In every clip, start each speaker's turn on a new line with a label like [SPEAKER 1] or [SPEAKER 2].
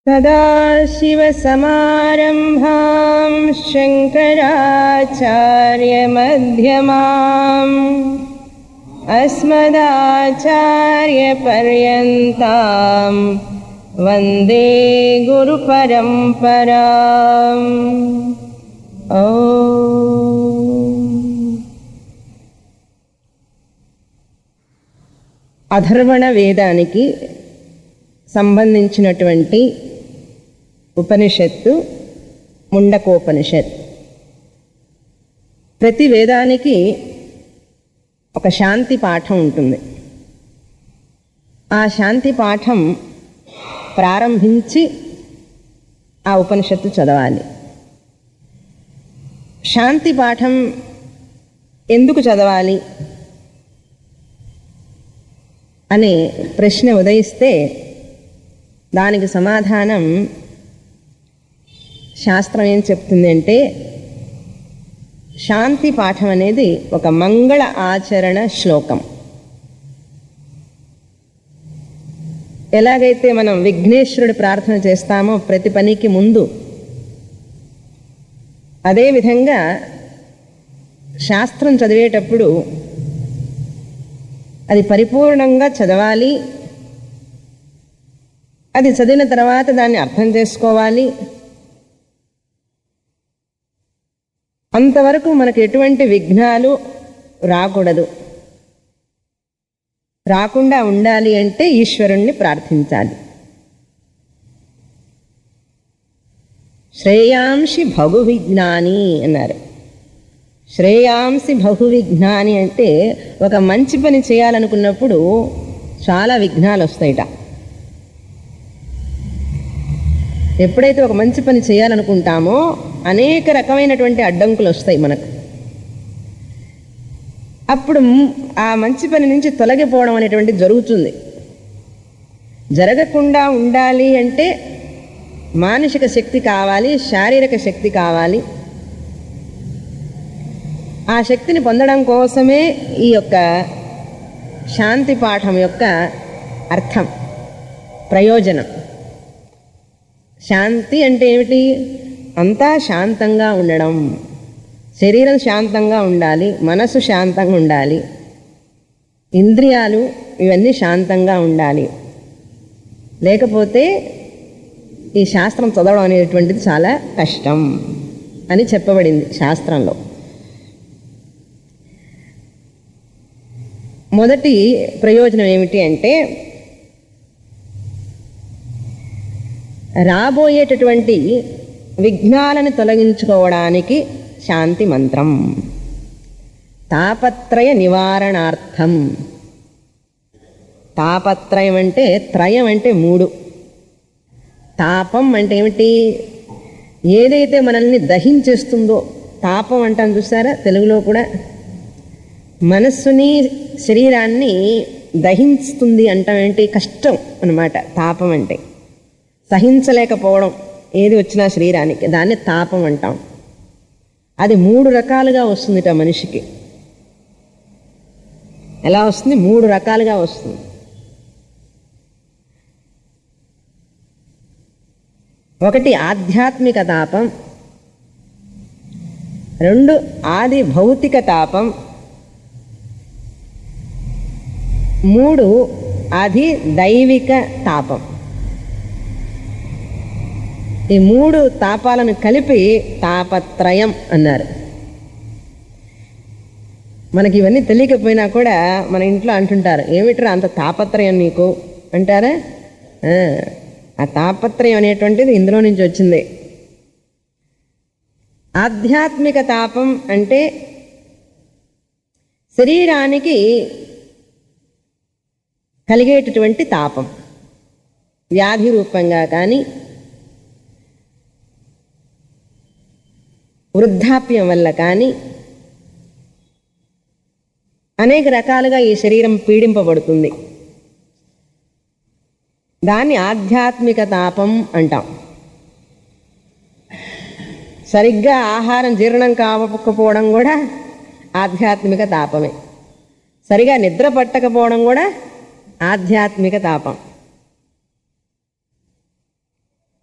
[SPEAKER 1] सदाशिवसमारम्भां शङ्कराचार्यमध्यमाम् अस्मदाचार्यपर्यन्तां वन्दे गुरुपरम्पराम् ओ అధర్వణ వేదానికి సంబంధించినటువంటి ఉపనిషత్తు ముండకోపనిషత్ ప్రతి వేదానికి ఒక శాంతి పాఠం ఉంటుంది ఆ శాంతి పాఠం ప్రారంభించి ఆ ఉపనిషత్తు చదవాలి శాంతి పాఠం ఎందుకు చదవాలి అనే ప్రశ్న ఉదయిస్తే దానికి సమాధానం శాస్త్రం ఏం చెప్తుంది అంటే శాంతి పాఠం అనేది ఒక మంగళ ఆచరణ శ్లోకం ఎలాగైతే మనం విఘ్నేశ్వరుడి ప్రార్థన చేస్తామో ప్రతి పనికి ముందు అదేవిధంగా శాస్త్రం చదివేటప్పుడు అది పరిపూర్ణంగా చదవాలి అది చదివిన తర్వాత దాన్ని అర్థం చేసుకోవాలి అంతవరకు మనకు ఎటువంటి విఘ్నాలు రాకూడదు రాకుండా ఉండాలి అంటే ఈశ్వరుణ్ణి ప్రార్థించాలి శ్రేయాంసి భగు విజ్ఞాని అన్నారు శ్రేయాంసి బహు విఘ్నాని అంటే ఒక మంచి పని చేయాలనుకున్నప్పుడు చాలా విఘ్నాలు వస్తాయిట ఎప్పుడైతే ఒక మంచి పని చేయాలనుకుంటామో అనేక రకమైనటువంటి అడ్డంకులు వస్తాయి మనకు అప్పుడు ఆ మంచి పని నుంచి తొలగిపోవడం అనేటువంటి జరుగుతుంది జరగకుండా ఉండాలి అంటే మానసిక శక్తి కావాలి శారీరక శక్తి కావాలి ఆ శక్తిని పొందడం కోసమే ఈ యొక్క శాంతి పాఠం యొక్క అర్థం ప్రయోజనం శాంతి అంటే ఏమిటి అంతా శాంతంగా ఉండడం శరీరం శాంతంగా ఉండాలి మనసు శాంతంగా ఉండాలి ఇంద్రియాలు ఇవన్నీ శాంతంగా ఉండాలి లేకపోతే ఈ శాస్త్రం చదవడం అనేటువంటిది చాలా కష్టం అని చెప్పబడింది శాస్త్రంలో మొదటి ప్రయోజనం ఏమిటి అంటే రాబోయేటటువంటి విఘ్నాలను తొలగించుకోవడానికి శాంతి మంత్రం తాపత్రయ నివారణార్థం తాపత్రయం అంటే త్రయం అంటే మూడు తాపం అంటే ఏమిటి ఏదైతే మనల్ని దహించేస్తుందో తాపం అంటాం చూసారా తెలుగులో కూడా మనస్సుని శరీరాన్ని దహించుతుంది అంటాం ఏంటి కష్టం అనమాట తాపం అంటే సహించలేకపోవడం ఏది వచ్చినా శరీరానికి దాన్ని తాపం అంటాం అది మూడు రకాలుగా వస్తుందిట మనిషికి ఎలా వస్తుంది మూడు రకాలుగా వస్తుంది ఒకటి ఆధ్యాత్మిక తాపం రెండు ఆది భౌతిక తాపం మూడు అది దైవిక తాపం ఈ మూడు తాపాలను కలిపి తాపత్రయం అన్నారు మనకి ఇవన్నీ తెలియకపోయినా కూడా మన ఇంట్లో అంటుంటారు ఏమిట్రా అంత తాపత్రయం నీకు అంటారా ఆ తాపత్రయం అనేటువంటిది ఇందులో నుంచి వచ్చింది ఆధ్యాత్మిక తాపం అంటే శరీరానికి కలిగేటటువంటి తాపం వ్యాధి రూపంగా కానీ వృద్ధాప్యం వల్ల కానీ అనేక రకాలుగా ఈ శరీరం పీడింపబడుతుంది దాన్ని ఆధ్యాత్మిక తాపం అంటాం సరిగ్గా ఆహారం జీర్ణం కావకపోవడం కూడా ఆధ్యాత్మిక తాపమే సరిగా నిద్ర పట్టకపోవడం కూడా ఆధ్యాత్మిక తాపం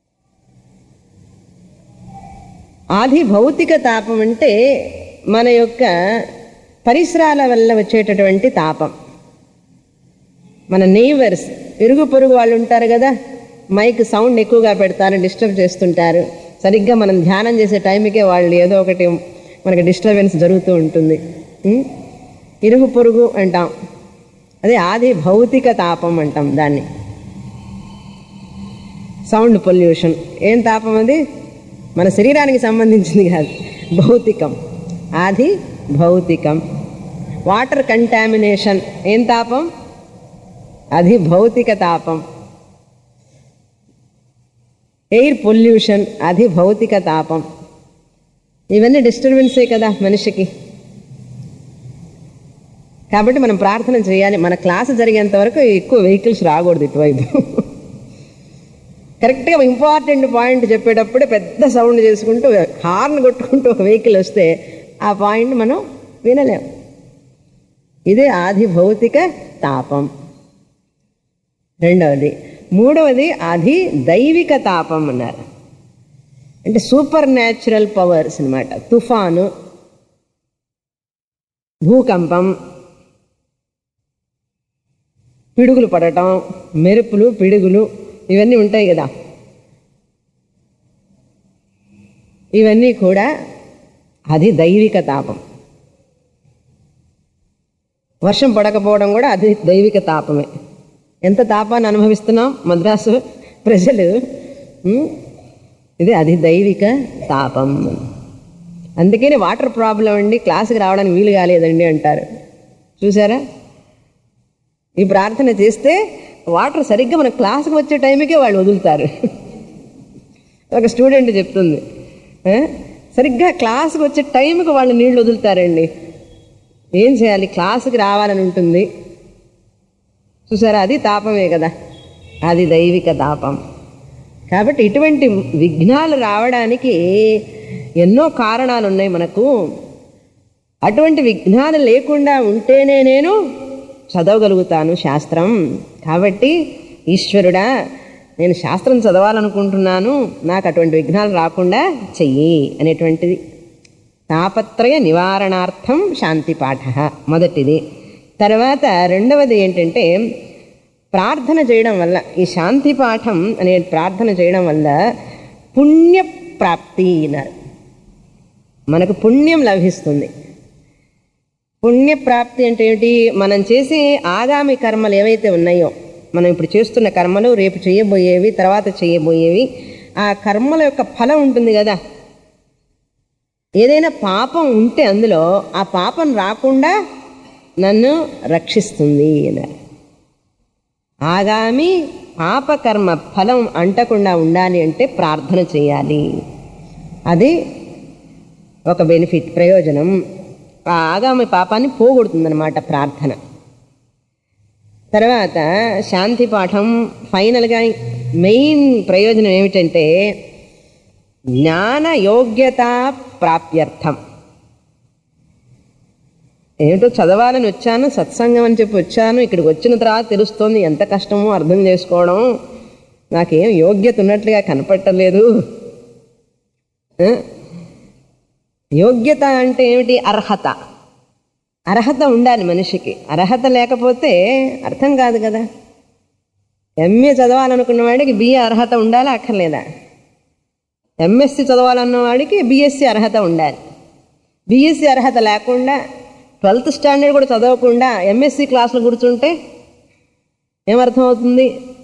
[SPEAKER 1] ఆది భౌతిక తాపం అంటే మన యొక్క పరిసరాల వల్ల వచ్చేటటువంటి తాపం మన నెయివర్స్ ఇరుగు పొరుగు వాళ్ళు ఉంటారు కదా మైక్ సౌండ్ ఎక్కువగా పెడతారు డిస్టర్బ్ చేస్తుంటారు సరిగ్గా మనం ధ్యానం చేసే టైంకే వాళ్ళు ఏదో ఒకటి మనకి డిస్టర్బెన్స్ జరుగుతూ ఉంటుంది ఉం? ఇరుగు పొరుగు అంటాం అదే ఆది భౌతిక తాపం అంటాం దాన్ని సౌండ్ పొల్యూషన్ ఏం తాపం అది మన శరీరానికి సంబంధించింది కాదు భౌతికం ఆది భౌతికం వాటర్ కంటామినేషన్ ఏం తాపం అది భౌతిక తాపం ఎయిర్ పొల్యూషన్ అది భౌతిక తాపం ఇవన్నీ డిస్టర్బెన్సే కదా మనిషికి కాబట్టి మనం ప్రార్థన చేయాలి మన క్లాసు జరిగేంత వరకు ఎక్కువ వెహికల్స్ రాకూడదు ఇటువైపు కరెక్ట్గా ఇంపార్టెంట్ పాయింట్ చెప్పేటప్పుడే పెద్ద సౌండ్ చేసుకుంటూ హార్న్ కొట్టుకుంటూ ఒక వెహికల్ వస్తే ఆ పాయింట్ మనం వినలేం ఇదే ఆది భౌతిక తాపం రెండవది మూడవది ఆది దైవిక తాపం అన్నారు అంటే సూపర్ న్యాచురల్ పవర్స్ అన్నమాట తుఫాను భూకంపం పిడుగులు పడటం మెరుపులు పిడుగులు ఇవన్నీ ఉంటాయి కదా ఇవన్నీ కూడా అది దైవిక తాపం వర్షం పడకపోవడం కూడా అది దైవిక తాపమే ఎంత తాపాన్ని అనుభవిస్తున్నాం మద్రాసు ప్రజలు ఉం? ఇది అది దైవిక తాపం అందుకని వాటర్ ప్రాబ్లం అండి క్లాసుకి రావడానికి వీలు కాలేదండి అంటారు చూసారా ఈ ప్రార్థన చేస్తే వాటర్ సరిగ్గా మన క్లాసుకి వచ్చే టైంకే వాళ్ళు వదులుతారు ఒక స్టూడెంట్ చెప్తుంది ఆ? సరిగ్గా క్లాసుకి వచ్చే టైంకి వాళ్ళు నీళ్లు వదులుతారండి ఏం చేయాలి క్లాసుకి రావాలని ఉంటుంది చూసారా అది తాపమే కదా అది దైవిక తాపం కాబట్టి ఇటువంటి విఘ్నాలు రావడానికి ఎన్నో కారణాలు ఉన్నాయి మనకు అటువంటి విఘ్నాలు లేకుండా ఉంటేనే నేను చదవగలుగుతాను శాస్త్రం కాబట్టి ఈశ్వరుడా నేను శాస్త్రం చదవాలనుకుంటున్నాను నాకు అటువంటి విఘ్నాలు రాకుండా చెయ్యి అనేటువంటిది తాపత్రయ నివారణార్థం శాంతి పాఠ మొదటిది తర్వాత రెండవది ఏంటంటే ప్రార్థన చేయడం వల్ల ఈ శాంతి పాఠం అనే ప్రార్థన చేయడం వల్ల పుణ్యప్రాప్తి అన్నారు మనకు పుణ్యం లభిస్తుంది పుణ్యప్రాప్తి అంటే ఏమిటి మనం చేసే ఆగామి కర్మలు ఏవైతే ఉన్నాయో మనం ఇప్పుడు చేస్తున్న కర్మలు రేపు చేయబోయేవి తర్వాత చేయబోయేవి ఆ కర్మల యొక్క ఫలం ఉంటుంది కదా ఏదైనా పాపం ఉంటే అందులో ఆ పాపం రాకుండా నన్ను రక్షిస్తుంది అన్నారు ఆగామి పాపకర్మ ఫలం అంటకుండా ఉండాలి అంటే ప్రార్థన చేయాలి అది ఒక బెనిఫిట్ ప్రయోజనం ఆ ఆగామి పాపాన్ని పోగొడుతుందన్నమాట ప్రార్థన తర్వాత శాంతి పాఠం ఫైనల్గా మెయిన్ ప్రయోజనం ఏమిటంటే జ్ఞాన యోగ్యత ప్రాప్త్యర్థం ఏమిటో చదవాలని వచ్చాను సత్సంగం అని చెప్పి వచ్చాను ఇక్కడికి వచ్చిన తర్వాత తెలుస్తోంది ఎంత కష్టమో అర్థం చేసుకోవడం నాకేం యోగ్యత ఉన్నట్లుగా కనపట్టలేదు ఆ? యోగ్యత అంటే ఏమిటి అర్హత అర్హత ఉండాలి మనిషికి అర్హత లేకపోతే అర్థం కాదు కదా ఎంఏ చదవాలనుకున్న వాడికి బిఏ అర్హత ఉండాలా అక్కర్లేదా ఎంఎస్సి చదవాలన్న వాడికి బీఎస్సీ అర్హత ఉండాలి బీఎస్సీ అర్హత లేకుండా ట్వెల్త్ స్టాండర్డ్ కూడా చదవకుండా ఎంఎస్సి క్లాసులు కూర్చుంటే ఏమర్థం అవుతుంది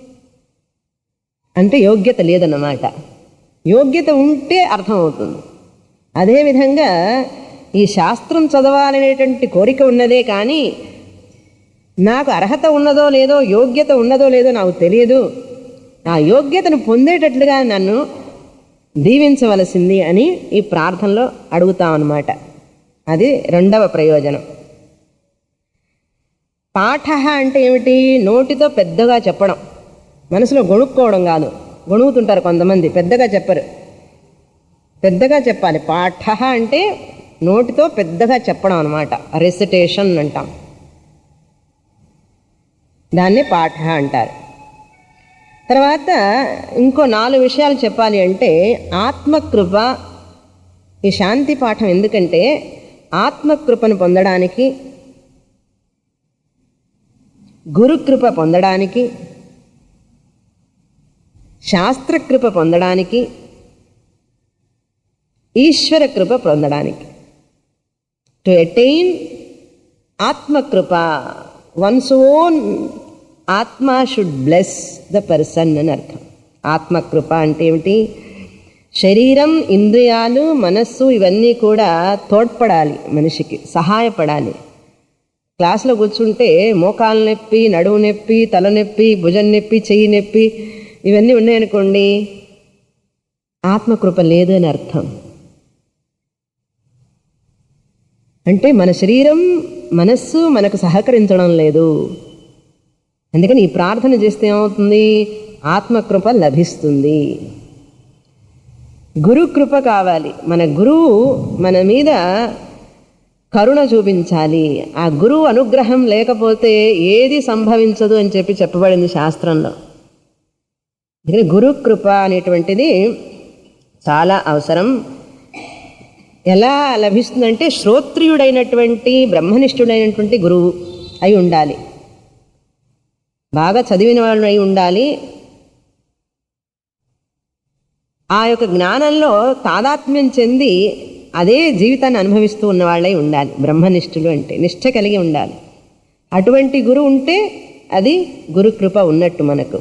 [SPEAKER 1] అంటే యోగ్యత లేదన్నమాట యోగ్యత ఉంటే అర్థమవుతుంది అదేవిధంగా ఈ శాస్త్రం చదవాలనేటువంటి కోరిక ఉన్నదే కానీ నాకు అర్హత ఉన్నదో లేదో యోగ్యత ఉన్నదో లేదో నాకు తెలియదు ఆ యోగ్యతను పొందేటట్లుగా నన్ను దీవించవలసింది అని ఈ ప్రార్థనలో అడుగుతాం అన్నమాట అది రెండవ ప్రయోజనం పాఠ అంటే ఏమిటి నోటితో పెద్దగా చెప్పడం మనసులో గొణుక్కోవడం కాదు గొణుగుతుంటారు కొంతమంది పెద్దగా చెప్పరు పెద్దగా చెప్పాలి పాఠ అంటే నోటితో పెద్దగా చెప్పడం అనమాట రెసిటేషన్ అంటాం దాన్ని పాఠ అంటారు తర్వాత ఇంకో నాలుగు విషయాలు చెప్పాలి అంటే ఆత్మకృప ఈ శాంతి పాఠం ఎందుకంటే ఆత్మకృపను పొందడానికి గురుకృప పొందడానికి శాస్త్రకృప పొందడానికి ఈశ్వర కృప పొందడానికి టు అటైన్ ఆత్మకృప వన్స్ ఓన్ ఆత్మ షుడ్ బ్లెస్ ద పర్సన్ అని అర్థం ఆత్మకృప అంటే ఏమిటి శరీరం ఇంద్రియాలు మనస్సు ఇవన్నీ కూడా తోడ్పడాలి మనిషికి సహాయపడాలి క్లాసులో కూర్చుంటే మోకాలు నొప్పి నడువు నొప్పి తల నొప్పి భుజం నొప్పి చెయ్యి నొప్పి ఇవన్నీ ఉన్నాయనుకోండి ఆత్మకృప లేదు అని అర్థం అంటే మన శరీరం మనస్సు మనకు సహకరించడం లేదు అందుకని ఈ ప్రార్థన చేస్తే ఏమవుతుంది ఆత్మకృప లభిస్తుంది గురుకృప కావాలి మన గురువు మన మీద కరుణ చూపించాలి ఆ గురువు అనుగ్రహం లేకపోతే ఏది సంభవించదు అని చెప్పి చెప్పబడింది శాస్త్రంలో అందుకని గురుకృప అనేటువంటిది చాలా అవసరం ఎలా లభిస్తుందంటే శ్రోత్రియుడైనటువంటి బ్రహ్మనిష్ఠుడైనటువంటి గురువు అయి ఉండాలి బాగా చదివిన వాళ్ళు అయి ఉండాలి ఆ యొక్క జ్ఞానంలో తాదాత్మ్యం చెంది అదే జీవితాన్ని అనుభవిస్తూ ఉన్న వాళ్ళై ఉండాలి బ్రహ్మనిష్ఠులు అంటే నిష్ఠ కలిగి ఉండాలి అటువంటి గురువు ఉంటే అది గురుకృప ఉన్నట్టు మనకు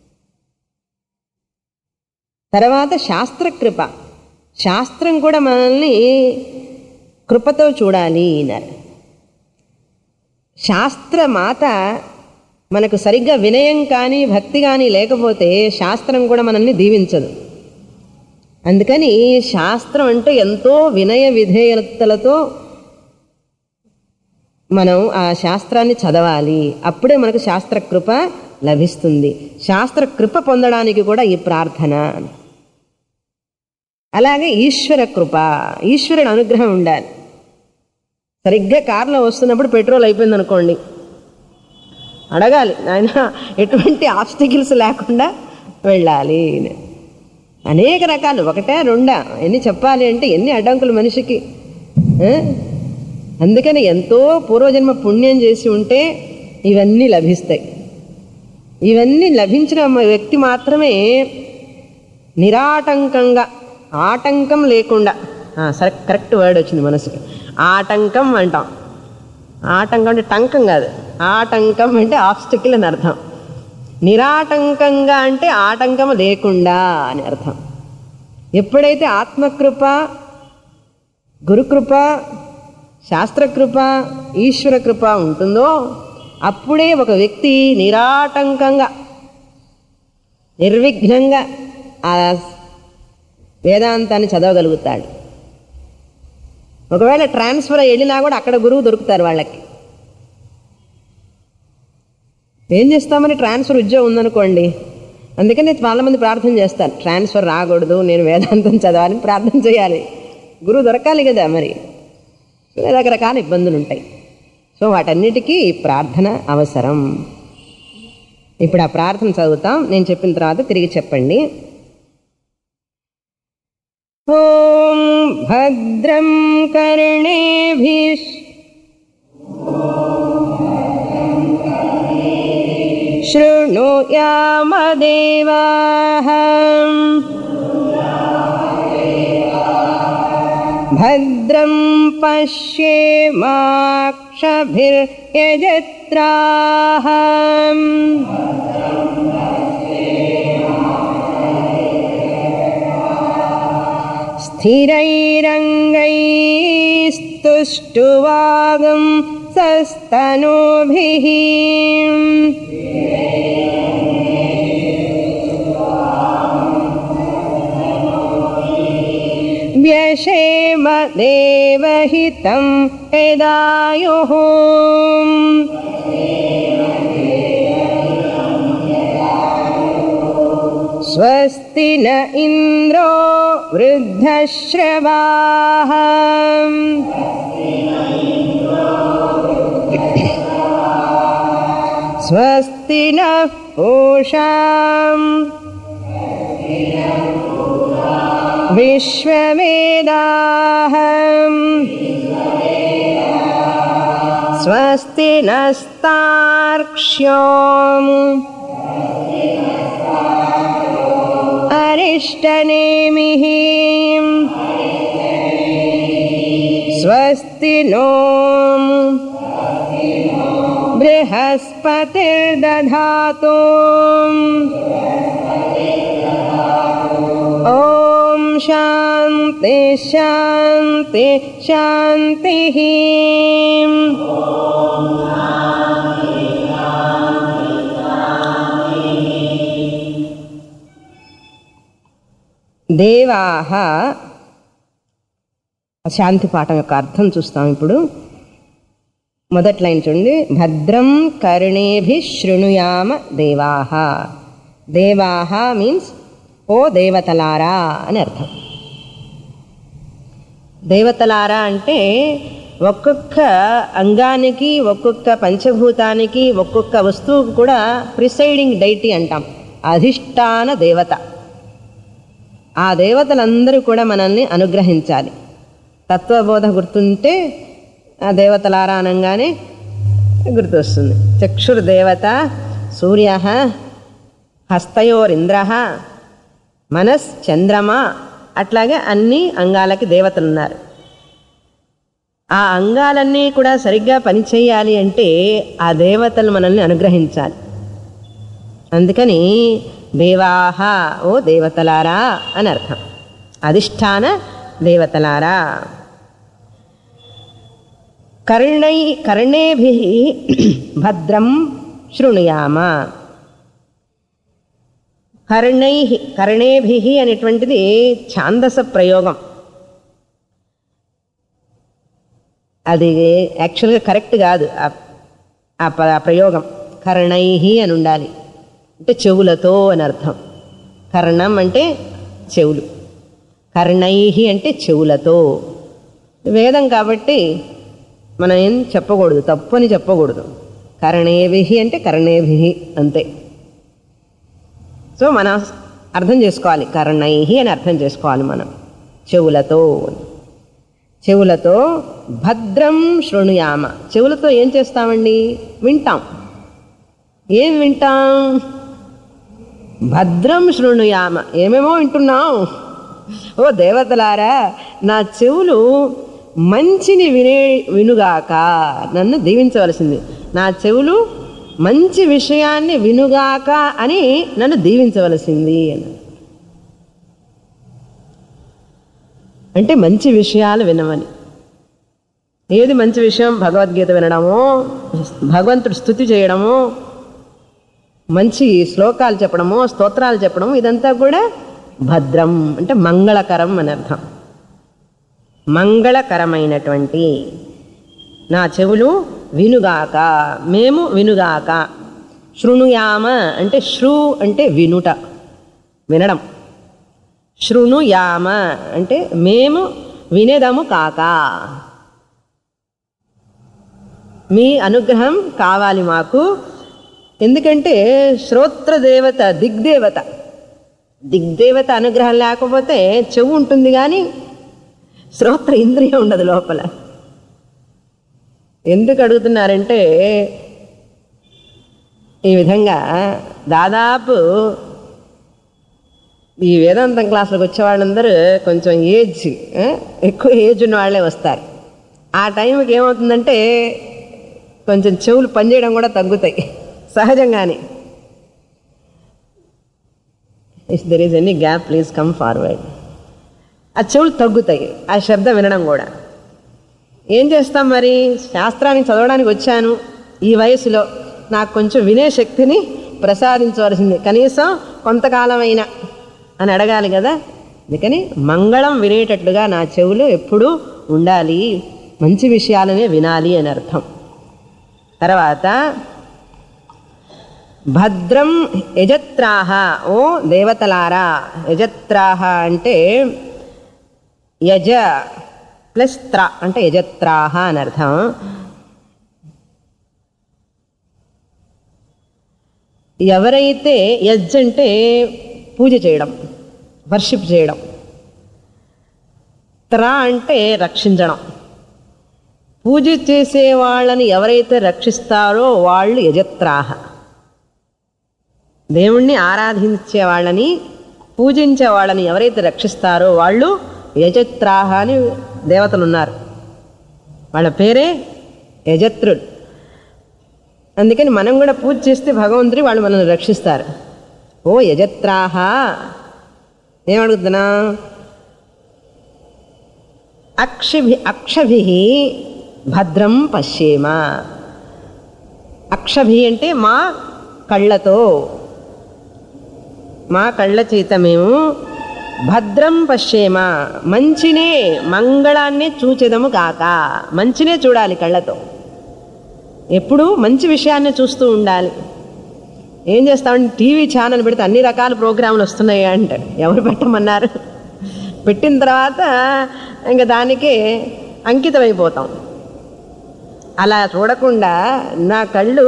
[SPEAKER 1] తర్వాత శాస్త్రకృప శాస్త్రం కూడా మనల్ని కృపతో చూడాలి అన్నారు శాస్త్రమాత మనకు సరిగ్గా వినయం కానీ భక్తి కానీ లేకపోతే శాస్త్రం కూడా మనల్ని దీవించదు అందుకని శాస్త్రం అంటే ఎంతో వినయ విధేయతలతో మనం ఆ శాస్త్రాన్ని చదవాలి అప్పుడే మనకు శాస్త్రకృప లభిస్తుంది శాస్త్రకృప పొందడానికి కూడా ఈ ప్రార్థన అలాగే ఈశ్వర కృప ఈశ్వరుడు అనుగ్రహం ఉండాలి సరిగ్గా కారులో వస్తున్నప్పుడు పెట్రోల్ అయిపోయింది అనుకోండి అడగాలి ఆయన ఎటువంటి ఆబ్స్టికల్స్ లేకుండా వెళ్ళాలి అనేక రకాలు ఒకటే రెండా ఎన్ని చెప్పాలి అంటే ఎన్ని అడ్డంకులు మనిషికి ఆ? అందుకని ఎంతో పూర్వజన్మ పుణ్యం చేసి ఉంటే ఇవన్నీ లభిస్తాయి ఇవన్నీ లభించిన వ్యక్తి మాత్రమే నిరాటంకంగా ఆటంకం లేకుండా ఆ, సరే కరెక్ట్ వర్డ్ వచ్చింది మనసుకి ఆటంకం అంటాం ఆటంకం అంటే టంకం కాదు ఆటంకం అంటే ఆబ్స్టికల్ అని అర్థం నిరాటంకంగా అంటే ఆటంకం లేకుండా అని అర్థం ఎప్పుడైతే ఆత్మకృప గురుకృప శాస్త్రకృప ఈశ్వర కృప ఉంటుందో అప్పుడే ఒక వ్యక్తి నిరాటంకంగా నిర్విఘ్నంగా ఆ వేదాంతాన్ని చదవగలుగుతాడు ఒకవేళ ట్రాన్స్ఫర్ అయ్యి వెళ్ళినా కూడా అక్కడ గురువు దొరుకుతారు వాళ్ళకి ఏం చేస్తామని ట్రాన్స్ఫర్ ఉద్యోగం ఉందనుకోండి అందుకని చాలామంది ప్రార్థన చేస్తారు ట్రాన్స్ఫర్ రాకూడదు నేను వేదాంతం చదవాలని ప్రార్థన చేయాలి గురువు దొరకాలి కదా మరి రకరకాల ఇబ్బందులు ఉంటాయి సో వాటన్నిటికీ ఈ ప్రార్థన అవసరం ఇప్పుడు ఆ ప్రార్థన చదువుతాం నేను చెప్పిన తర్వాత తిరిగి చెప్పండి ఓం భద్రం కర్ణేభిష్ शृणुयामदेवाः भद्रं पश्येमाक्षभिर्यजत्राः स्थिरैरङ्गैस्तुष्टुवागं सस्तनूभिः व्यशेम देवहितं यदायुः स्वस्ति न इन्द्रो वृद्धश्रवाः स्वस्ति नः पूषाम् विश्ववेदाः स्वस्ति नस्तार्क्ष्यो अरिष्टनेमिः स्वस्ति नो बृहस्पतिर्दधातु ॐ शान्ति शान्ति शान्तिः దేవాహ శాంతి పాఠం యొక్క అర్థం చూస్తాం ఇప్పుడు మొదటి లైన్ చూడండి భద్రం కరుణేభి శృణుయామ దేవాహ దేవాహ మీన్స్ ఓ దేవతలారా అని అర్థం దేవతలారా అంటే ఒక్కొక్క అంగానికి ఒక్కొక్క పంచభూతానికి ఒక్కొక్క వస్తువుకు కూడా ప్రిసైడింగ్ డైటీ అంటాం అధిష్టాన దేవత ఆ దేవతలందరూ కూడా మనల్ని అనుగ్రహించాలి తత్వబోధ గుర్తుంటే ఆ దేవతలారా అనగానే గుర్తొస్తుంది చక్షుర్దేవత సూర్య హస్తయోరింద్ర మనస్ చంద్రమ అట్లాగే అన్ని అంగాలకి దేవతలు ఉన్నారు ఆ అంగాలన్నీ కూడా సరిగ్గా పనిచేయాలి అంటే ఆ దేవతలు మనల్ని అనుగ్రహించాలి అందుకని దేవాహ ఓ దేవతలారా అని అర్థం అధిష్టాన దేవతలారా కర్ణై కర్ణేభి భద్రం శృణుయామ కర్ణై కర్ణేభి అనేటువంటిది ఛాందస ప్రయోగం అది యాక్చువల్గా కరెక్ట్ కాదు ఆ- ఆ ప- ఆ ప్రయోగం కర్ణై అని ఉండాలి అంటే చెవులతో అని అర్థం కర్ణం అంటే చెవులు కర్ణై అంటే చెవులతో వేదం కాబట్టి మనం ఏం చెప్పకూడదు తప్పు అని చెప్పకూడదు కర్ణేభి అంటే కర్ణేభి అంతే సో మనం అర్థం చేసుకోవాలి కర్ణై అని అర్థం చేసుకోవాలి మనం చెవులతో చెవులతో భద్రం శృణుయామ చెవులతో ఏం చేస్తామండి వింటాం ఏం వింటాం భద్రం శృణుయామ ఏమేమో వింటున్నాం ఓ దేవతలారా నా చెవులు మంచిని వినే వినుగాక నన్ను దీవించవలసింది నా చెవులు మంచి విషయాన్ని వినుగాక అని నన్ను దీవించవలసింది అని అంటే మంచి విషయాలు వినమని ఏది మంచి విషయం భగవద్గీత వినడము భగవంతుడు స్థుతి చేయడము మంచి శ్లోకాలు చెప్పడము స్తోత్రాలు చెప్పడము ఇదంతా కూడా భద్రం అంటే మంగళకరం అని అర్థం మంగళకరమైనటువంటి నా చెవులు వినుగాక మేము వినుగాక శృణుయామ అంటే శృ అంటే వినుట వినడం శృణుయామ అంటే మేము వినేదము కాక మీ అనుగ్రహం కావాలి మాకు ఎందుకంటే శ్రోత్ర దేవత దిగ్దేవత దిగ్దేవత అనుగ్రహం లేకపోతే చెవు ఉంటుంది కానీ శ్రోత్ర ఇంద్రియం ఉండదు లోపల ఎందుకు అడుగుతున్నారంటే ఈ విధంగా దాదాపు ఈ వేదాంతం క్లాసులకు వచ్చే వాళ్ళందరూ కొంచెం ఏజ్ ఆ, ఎక్కువ ఏజ్ ఉన్న వాళ్ళే వస్తారు ఆ టైంకి ఏమవుతుందంటే కొంచెం చెవులు పనిచేయడం కూడా తగ్గుతాయి సహజంగానే if there is any gap please come forward ఆ చెవులు తగ్గుతాయి ఆ శబ్దం వినడం కూడా ఏం చేస్తాం మరి శాస్త్రాన్ని చదవడానికి వచ్చాను ఈ వయసులో నాకు కొంచెం వినే శక్తిని ప్రసాదించవలసింది కనీసం కొంతకాలమైనా అని అడగాలి కదా అందుకని మంగళం వినేటట్లుగా నా చెవులు ఎప్పుడూ ఉండాలి మంచి విషయాలనే వినాలి అని అర్థం తర్వాత భద్రం యజత్రాహ ఓ దేవతలారా యజత్రాహ అంటే యజ ప్లస్ త్ర అంటే యజత్రాహ అని అర్థం ఎవరైతే యజ్ అంటే పూజ చేయడం వర్షిప్ చేయడం త్ర అంటే రక్షించడం పూజ చేసే వాళ్ళని ఎవరైతే రక్షిస్తారో వాళ్ళు యజత్రాహ దేవుణ్ణి ఆరాధించే వాళ్ళని పూజించే వాళ్ళని ఎవరైతే రక్షిస్తారో వాళ్ళు యజత్రాహ అని దేవతలు ఉన్నారు వాళ్ళ పేరే యజత్రుడు అందుకని మనం కూడా పూజ చేస్తే భగవంతుడి వాళ్ళు మనల్ని రక్షిస్తారు ఓ యజత్రాహ ఏమడుగుతున్నా అక్షభి అక్షభి భద్రం పశ్యేమ అక్షభి అంటే మా కళ్ళతో మా కళ్ళ చేత మేము భద్రం పశ్యేమ మంచినే మంగళాన్నే చూచెదము కాక మంచినే చూడాలి కళ్ళతో ఎప్పుడు మంచి విషయాన్ని చూస్తూ ఉండాలి ఏం చేస్తామంటే టీవీ ఛానల్ పెడితే అన్ని రకాల ప్రోగ్రాంలు వస్తున్నాయి అంటే ఎవరు పెట్టమన్నారు పెట్టిన తర్వాత ఇంకా దానికి అంకితమైపోతాం అలా చూడకుండా నా కళ్ళు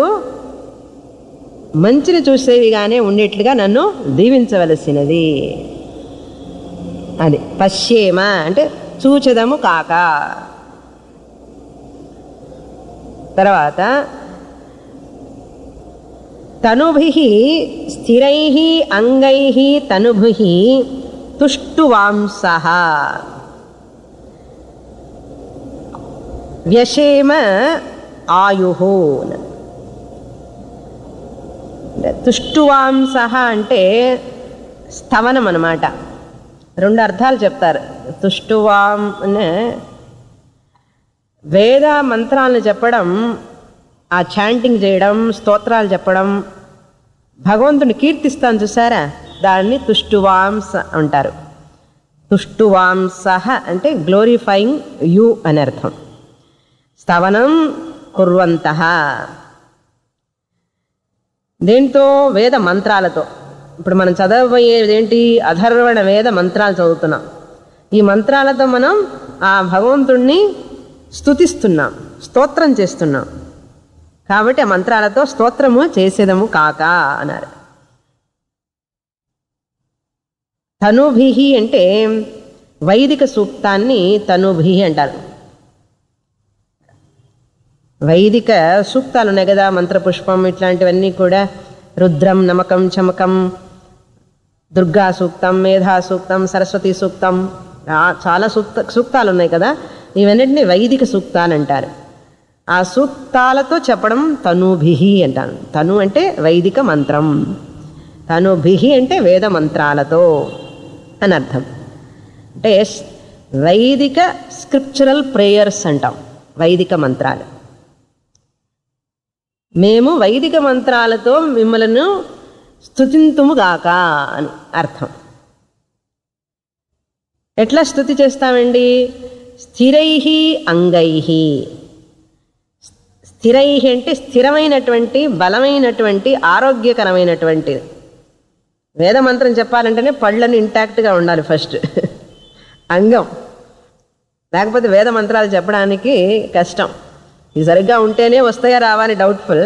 [SPEAKER 1] మంచిని చూసేవిగానే ఉండేట్లుగా నన్ను దీవించవలసినది అది పశ్యేమ అంటే చూచెదము కాక తర్వాత తనుభి స్థిరై అంగై తనుభి తుష్టువాంస వ్యశేమ ఆయు తుష్టువాంస అంటే స్థవనం అన్నమాట రెండు అర్థాలు చెప్తారు తుష్టువాం అనే వేద మంత్రాలను చెప్పడం ఆ చాంటింగ్ చేయడం స్తోత్రాలు చెప్పడం భగవంతుని కీర్తిస్తాను చూసారా దాన్ని తుష్టువాంస అంటారు తుష్టువాంస అంటే గ్లోరిఫైయింగ్ యు అని అర్థం స్తవనం కుర్వంత దేంతో వేద మంత్రాలతో ఇప్పుడు మనం చదవబోయేది ఏంటి అధర్వణ వేద మంత్రాలు చదువుతున్నాం ఈ మంత్రాలతో మనం ఆ భగవంతుణ్ణి స్తుతిస్తున్నాం స్తోత్రం చేస్తున్నాం కాబట్టి ఆ మంత్రాలతో స్తోత్రము చేసేదము కాక అన్నారు తనుభిహి అంటే వైదిక సూక్తాన్ని తనుభి అంటారు వైదిక సూక్తాలు ఉన్నాయి కదా మంత్రపుష్పం ఇట్లాంటివన్నీ కూడా రుద్రం నమకం చమకం దుర్గా సూక్తం మేధా సూక్తం సరస్వతి సూక్తం ఆ- చాలా సూక్త సూక్తాలు ఉన్నాయి కదా ఇవన్నిటిని వైదిక సూక్తాలు అంటారు ఆ సూక్తాలతో చెప్పడం తనుభిహి అంటాను తను అంటే వైదిక మంత్రం తనుభిహి అంటే వేద మంత్రాలతో అని అర్థం అంటే స్- వైదిక స్క్రిప్చురల్ ప్రేయర్స్ అంటాం వైదిక మంత్రాలు మేము వైదిక మంత్రాలతో మిమ్మలను స్థుతింతుముగాక అని అర్థం ఎట్లా స్థుతి చేస్తామండి స్థిరై అంగై స్థిరై అంటే స్థిరమైనటువంటి బలమైనటువంటి ఆరోగ్యకరమైనటువంటి వేద మంత్రం చెప్పాలంటేనే పళ్ళని ఇంటాక్ట్గా ఉండాలి ఫస్ట్ అంగం లేకపోతే వేద మంత్రాలు చెప్పడానికి కష్టం ఇది సరిగ్గా ఉంటేనే వస్తాయా రావా అని డౌట్ఫుల్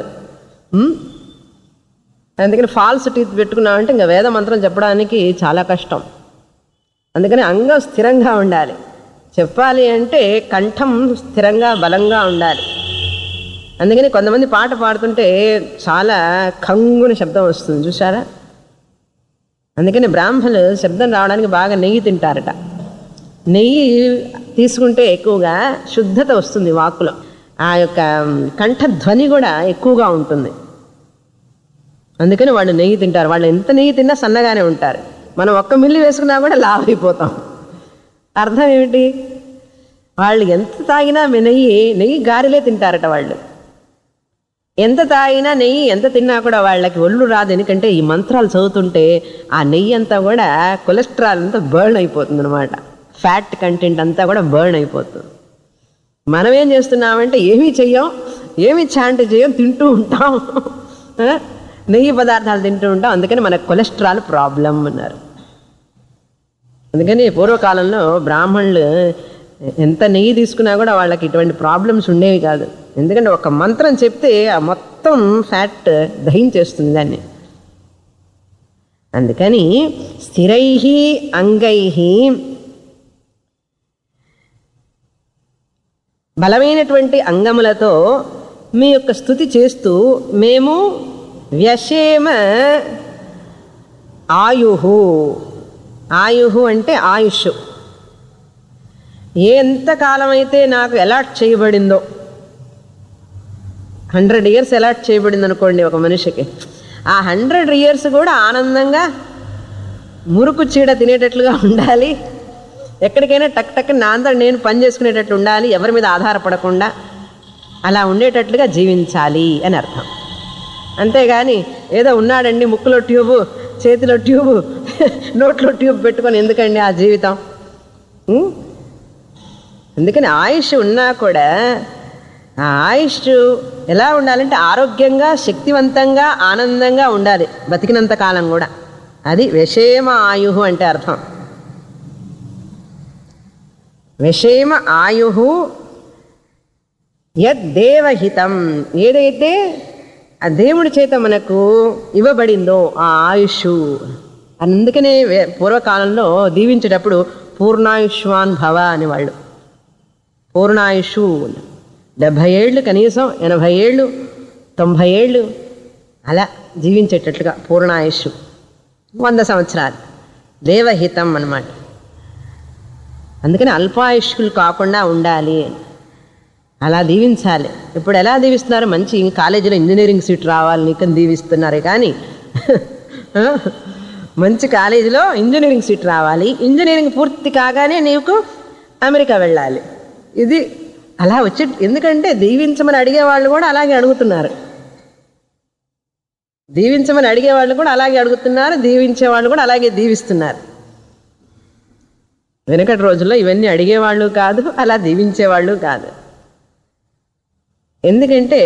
[SPEAKER 1] అందుకని ఫాల్స్ టీత్ పెట్టుకున్నామంటే ఇంకా వేద మంత్రం చెప్పడానికి చాలా కష్టం అందుకని అంగం స్థిరంగా ఉండాలి చెప్పాలి అంటే కంఠం స్థిరంగా బలంగా ఉండాలి అందుకని కొంతమంది పాట పాడుతుంటే చాలా కంగున శబ్దం వస్తుంది చూసారా అందుకని బ్రాహ్మణులు శబ్దం రావడానికి బాగా నెయ్యి తింటారట నెయ్యి తీసుకుంటే ఎక్కువగా శుద్ధత వస్తుంది వాక్కులో ఆ యొక్క కంఠధ్వని కూడా ఎక్కువగా ఉంటుంది అందుకని వాళ్ళు నెయ్యి తింటారు వాళ్ళు ఎంత నెయ్యి తిన్నా సన్నగానే ఉంటారు మనం ఒక్క మిల్లి వేసుకున్నా కూడా లావ్ అయిపోతాం అర్థం ఏమిటి వాళ్ళు ఎంత తాగినా మీ నెయ్యి నెయ్యి గారెలే తింటారట వాళ్ళు ఎంత తాగినా నెయ్యి ఎంత తిన్నా కూడా వాళ్ళకి ఒళ్ళు రాదు ఎందుకంటే ఈ మంత్రాలు చదువుతుంటే ఆ నెయ్యి అంతా కూడా కొలెస్ట్రాల్ అంతా బర్న్ అయిపోతుంది అనమాట ఫ్యాట్ కంటెంట్ అంతా కూడా బర్న్ అయిపోతుంది మనం ఏం చేస్తున్నామంటే ఏమీ చెయ్యం ఏమీ చాంట్ చేయం తింటూ ఉంటాం ఆ? నెయ్యి పదార్థాలు తింటూ ఉంటాం అందుకని మనకు కొలెస్ట్రాల్ ప్రాబ్లం అన్నారు అందుకని పూర్వకాలంలో బ్రాహ్మణులు ఎంత నెయ్యి తీసుకున్నా కూడా వాళ్ళకి ఇటువంటి ప్రాబ్లమ్స్ ఉండేవి కాదు ఎందుకంటే ఒక మంత్రం చెప్తే ఆ మొత్తం ఫ్యాట్ దహించేస్తుంది దాన్ని అందుకని స్థిరై అంగై బలమైనటువంటి అంగములతో మీ యొక్క స్థుతి చేస్తూ మేము వ్యశేమ ఆయుహు ఆయుహు అంటే ఆయుష్ ఎంతకాలమైతే నాకు అలాట్ చేయబడిందో హండ్రెడ్ ఇయర్స్ అలాట్ చేయబడింది అనుకోండి ఒక మనిషికి ఆ హండ్రెడ్ ఇయర్స్ కూడా ఆనందంగా మురుకు చీడ తినేటట్లుగా ఉండాలి ఎక్కడికైనా టక్ టక్ నా అంతా నేను పని చేసుకునేటట్లు ఉండాలి ఎవరి మీద ఆధారపడకుండా అలా ఉండేటట్లుగా జీవించాలి అని అర్థం అంతేగాని ఏదో ఉన్నాడండి ముక్కులో ట్యూబు చేతిలో ట్యూబు నోట్లో ట్యూబ్ పెట్టుకొని ఎందుకండి ఆ జీవితం ఉం? అందుకని ఆయుష్ ఉన్నా కూడా ఆ ఆయుష్ ఎలా ఉండాలంటే ఆరోగ్యంగా శక్తివంతంగా ఆనందంగా ఉండాలి బతికినంత కాలం కూడా అది విషేమ ఆయుహు అంటే అర్థం విషేమ ఆయు యద్దేవహితం ఏదైతే ఆ దేవుడి చేత మనకు ఇవ్వబడిందో ఆ ఆయుష్ అందుకనే వే- పూర్వకాలంలో దీవించేటప్పుడు పూర్ణాయుష్వాన్ భవ అనేవాళ్ళు పూర్ణాయుషు డెబ్భై ఏళ్ళు కనీసం ఎనభై ఏళ్ళు తొంభై ఏళ్ళు అలా జీవించేటట్లుగా పూర్ణాయుషు వంద సంవత్సరాలు దేవహితం అన్నమాట అందుకని అల్పాయుష్కులు కాకుండా ఉండాలి అని అలా దీవించాలి ఇప్పుడు ఎలా దీవిస్తున్నారు మంచి కాలేజీలో ఇంజనీరింగ్ సీట్ రావాలి నీకని దీవిస్తున్నారు కానీ మంచి కాలేజీలో ఇంజనీరింగ్ సీట్ రావాలి ఇంజనీరింగ్ పూర్తి కాగానే నీకు అమెరికా వెళ్ళాలి ఇది అలా వచ్చి ఎందుకంటే దీవించమని అడిగే వాళ్ళు కూడా అలాగే అడుగుతున్నారు దీవించమని అడిగే వాళ్ళు కూడా అలాగే అడుగుతున్నారు దీవించే వాళ్ళు కూడా అలాగే దీవిస్తున్నారు వెనకటి రోజుల్లో ఇవన్నీ అడిగేవాళ్ళు కాదు అలా దీవించేవాళ్ళు కాదు ఎందుకంటే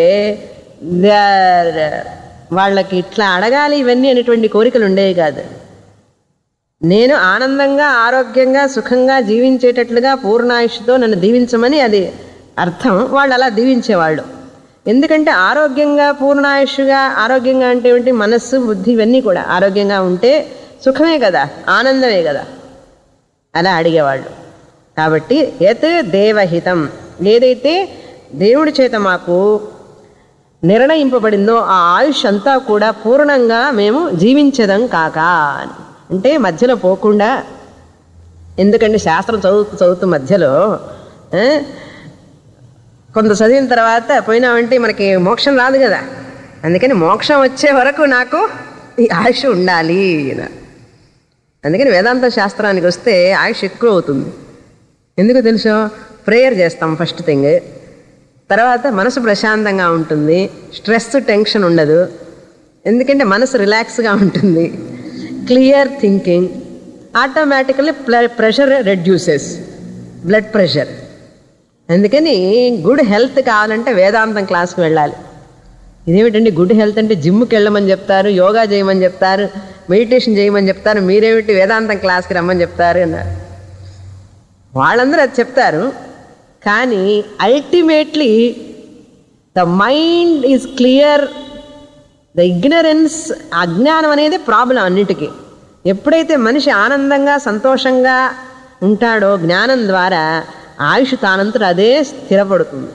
[SPEAKER 1] దే- వాళ్ళకి ఇట్లా అడగాలి ఇవన్నీ అనేటువంటి కోరికలు ఉండేవి కాదు నేను ఆనందంగా ఆరోగ్యంగా సుఖంగా జీవించేటట్లుగా పూర్ణాయుష్తో నన్ను దీవించమని అది అర్థం వాళ్ళు అలా దీవించేవాళ్ళు ఎందుకంటే ఆరోగ్యంగా పూర్ణాయుష్గా ఆరోగ్యంగా అంటే ఏంటి మనస్సు బుద్ధి ఇవన్నీ కూడా ఆరోగ్యంగా ఉంటే సుఖమే కదా ఆనందమే కదా అలా అడిగేవాళ్ళు కాబట్టి యత్ దేవహితం ఏదైతే దేవుడి చేత మాకు నిర్ణయింపబడిందో ఆ ఆయుష్ అంతా కూడా పూర్ణంగా మేము జీవించదం కాక అని. అంటే మధ్యలో పోకుండా ఎందుకంటే శాస్త్రం చదువుతూ చదువుతూ మధ్యలో ఆ, కొంత చదివిన తర్వాత పోయినామంటే మనకి మోక్షం రాదు కదా అందుకని మోక్షం వచ్చే వరకు నాకు ఈ ఆయుష్ ఉండాలి అన్నారు. అందుకని వేదాంత శాస్త్రానికి వస్తే ఆయుష్ ఎక్కువ అవుతుంది ఎందుకు తెలుసు ప్రేయర్ చేస్తాం ఫస్ట్ థింగ్ తర్వాత మనసు ప్రశాంతంగా ఉంటుంది స్ట్రెస్ టెన్షన్ ఉండదు ఎందుకంటే మనసు రిలాక్స్గా ఉంటుంది clear thinking automatically pressure reduces blood pressure అందుకని గుడ్ హెల్త్ కావాలంటే వేదాంతం క్లాస్కి వెళ్ళాలి ఇదేమిటండి గుడ్ హెల్త్ అంటే జిమ్కి వెళ్ళమని చెప్తారు యోగా చేయమని చెప్తారు మెడిటేషన్ చేయమని చెప్తారు మీరేమిటి వేదాంతం క్లాస్కి రమ్మని చెప్తారు అన్నారు వాళ్ళందరూ అది చెప్తారు కానీ ultimately the mind is clear the ignorance అజ్ఞానం అనేది ప్రాబ్లం అన్నిటికీ ఎప్పుడైతే మనిషి ఆనందంగా సంతోషంగా ఉంటాడో జ్ఞానం ద్వారా ఆయుష్ తానంతట అదే స్థిరపడుతుంది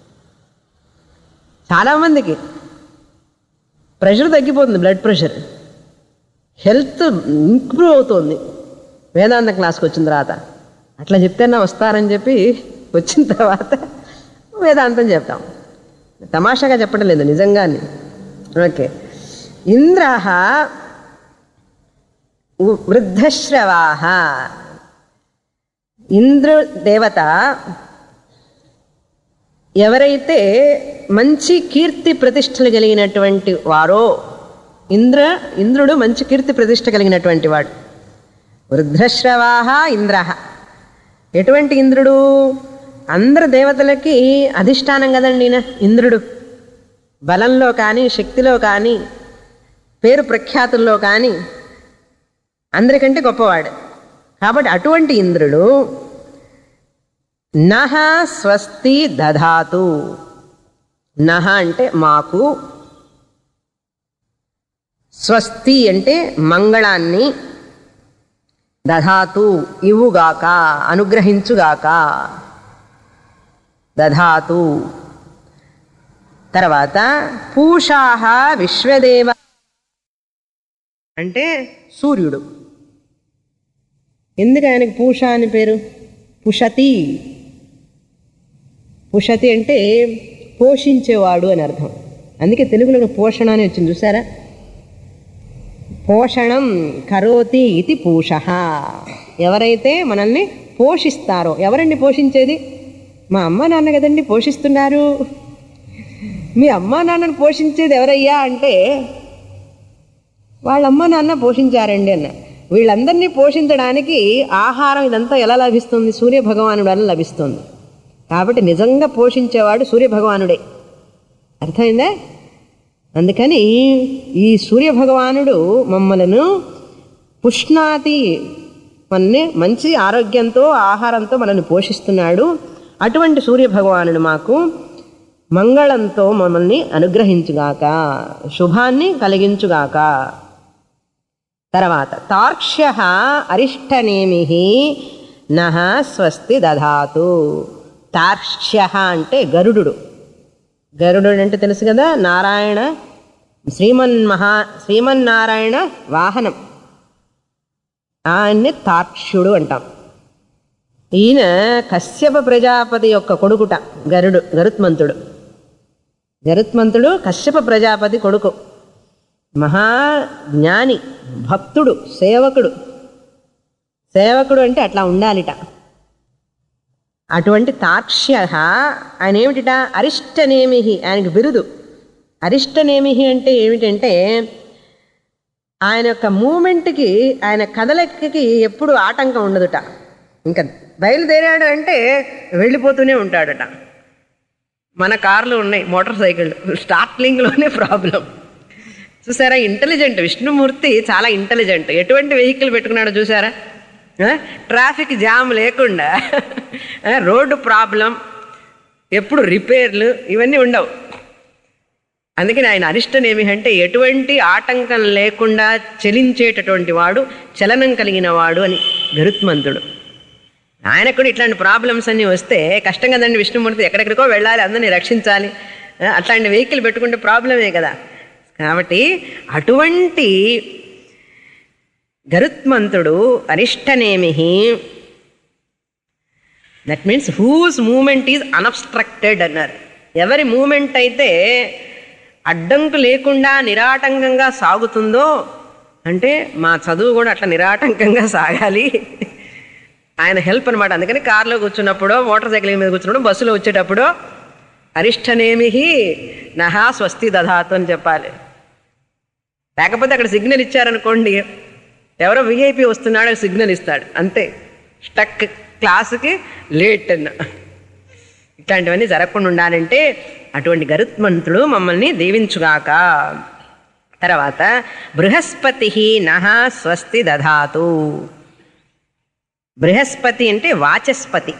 [SPEAKER 1] చాలామందికి ప్రెషర్ తగ్గిపోతుంది బ్లడ్ ప్రెషర్ హెల్త్ ఇంప్రూవ్ అవుతుంది వేదాంత క్లాస్కి వచ్చిన తర్వాత అట్లా చెప్తేనా వస్తారని చెప్పి వచ్చిన తర్వాత వేదాంతం చెప్తాం తమాషాగా చెప్పడం లేదు నిజంగానే ఓకే ఇంద్ర వృద్ధశ్రవాహ ఇంద్ర దేవత ఎవరైతే మంచి కీర్తి ప్రతిష్టలు కలిగినటువంటి వారో ఇంద్ర ఇంద్రుడు మంచి కీర్తి ప్రతిష్ట కలిగినటువంటి వాడు వృద్ధశ్రవాహ ఇంద్ర ఎటువంటి ఇంద్రుడు అందరు దేవతలకి అధిష్టానం కదండి ఈయన ఇంద్రుడు బలంలో కానీ శక్తిలో కానీ పేరు ప్రఖ్యాతుల్లో కానీ అందరికంటే గొప్పవాడు కాబట్టి అటువంటి ఇంద్రుడు నహ స్వస్తి దధాతు నహ అంటే మాకు స్వస్తి అంటే మంగళాన్ని దధాతు ఇవ్వుగాక అనుగ్రహించుగాక దధాతు తర్వాత పూషాహ విశ్వదేవ అంటే సూర్యుడు ఎందుకు ఆయనకు పూష అని పేరు పుషతి పుషతి అంటే పోషించేవాడు అని అర్థం అందుకే తెలుగులో పోషణ అని వచ్చింది చూసారా పోషణం కరోతి ఇది పూష ఎవరైతే మనల్ని పోషిస్తారో ఎవరండి పోషించేది మా అమ్మ నాన్న కదండి పోషిస్తున్నారు మీ అమ్మ నాన్నను పోషించేది ఎవరయ్యా అంటే వాళ్ళ అమ్మ నాన్న పోషించారండి అన్న వీళ్ళందరినీ పోషించడానికి ఆహారం ఇదంతా ఎలా లభిస్తుంది సూర్య భగవానుడు వల్ల లభిస్తుంది కాబట్టి నిజంగా పోషించేవాడు సూర్య భగవానుడే అర్థమైందా అందుకని ఈ సూర్య భగవానుడు మమ్మలను పుష్ణాతి మనని మంచి ఆరోగ్యంతో ఆహారంతో మనల్ని పోషిస్తున్నాడు అటువంటి సూర్య భగవానుడు మాకు మంగళంతో మమ్మల్ని అనుగ్రహించుగాక శుభాన్ని కలిగించుగాక తర్వాత తార్క్ష్య అరిష్టనేమి నహ స్వస్తి దధాతు తార్క్ష్య అంటే గరుడు గరుడు అంటే తెలుసు కదా నారాయణ శ్రీమన్ మహా శ్రీమన్నారాయణ వాహనం ఆయన్ని తార్క్ష్యుడు అంటాం ఈయన కశ్యప ప్రజాపతి యొక్క కొడుకుట గరుడు గరుత్మంతుడు గరుత్మంతుడు కశ్యప ప్రజాపతి కొడుకు మహాజ్ఞాని భక్తుడు సేవకుడు సేవకుడు అంటే అట్లా ఉండాలిట అటువంటి తార్క్ష్య ఆయన ఏమిటిట అరిష్టనేమి ఆయనకు బిరుదు అరిష్టనేమి అంటే ఏమిటంటే ఆయన యొక్క మూమెంట్కి ఆయన కదలికకి ఎప్పుడు ఆటంకం ఉండదుట ఇంకా బయలుదేరాడు అంటే వెళ్ళిపోతూనే ఉంటాడట మన కార్లు ఉన్నాయి మోటార్ సైకిళ్ళు స్టార్ట్లింగ్లోనే ప్రాబ్లం చూసారా ఇంటెలిజెంట్ విష్ణుమూర్తి చాలా ఇంటెలిజెంట్ ఎటువంటి వెహికల్ పెట్టుకున్నాడో చూసారా ఆ? ట్రాఫిక్ జామ్ లేకుండా ఆ, రోడ్డు ప్రాబ్లం ఎప్పుడు రిపేర్లు ఇవన్నీ ఉండవు అందుకని ఆయన అరిష్టం ఏమి అంటే ఎటువంటి ఆటంకం లేకుండా చలించేటటువంటి వాడు చలనం కలిగిన వాడు అని గరుత్మంతుడు ఆయనకు కూడా ఇట్లాంటి ప్రాబ్లమ్స్ అన్నీ వస్తే కష్టం కదండి విష్ణుమూర్తి ఎక్కడెక్కడికో వెళ్ళాలి అందరినీ రక్షించాలి ఆ, అట్లాంటి వెహికల్ పెట్టుకుంటే ప్రాబ్లమే కదా కాబట్టి అటువంటి గరుత్మంతుడు Arishtanemi that means whose movement is unobstructed అన్నారు ఎవరి మూమెంట్ అయితే అడ్డంకు లేకుండా నిరాటంకంగా సాగుతుందో అంటే మా చదువు కూడా అట్లా నిరాటంకంగా సాగాలి ఆయన హెల్ప్ అనమాట అందుకని కార్లో కూర్చున్నప్పుడు మోటార్ సైకిల్ మీద కూర్చున్నప్పుడు బస్సులో వచ్చేటప్పుడు అరిష్టనేమి నహా స్వస్తి దధాతు అని చెప్పాలి లేకపోతే అక్కడ సిగ్నల్ ఇచ్చారనుకోండి ఎవరో విఐపి వస్తున్నాడో సిగ్నల్ ఇస్తాడు అంతే స్టక్ క్లాసుకి లేట్ అన్న ఇట్లాంటివన్నీ జరగకుండా ఉండాలంటే అటువంటి గరుత్మంతుడు మమ్మల్ని దీవించుగాక తర్వాత బృహస్పతి నహ స్వస్తి దధాతు బృహస్పతి అంటే వాచస్పతి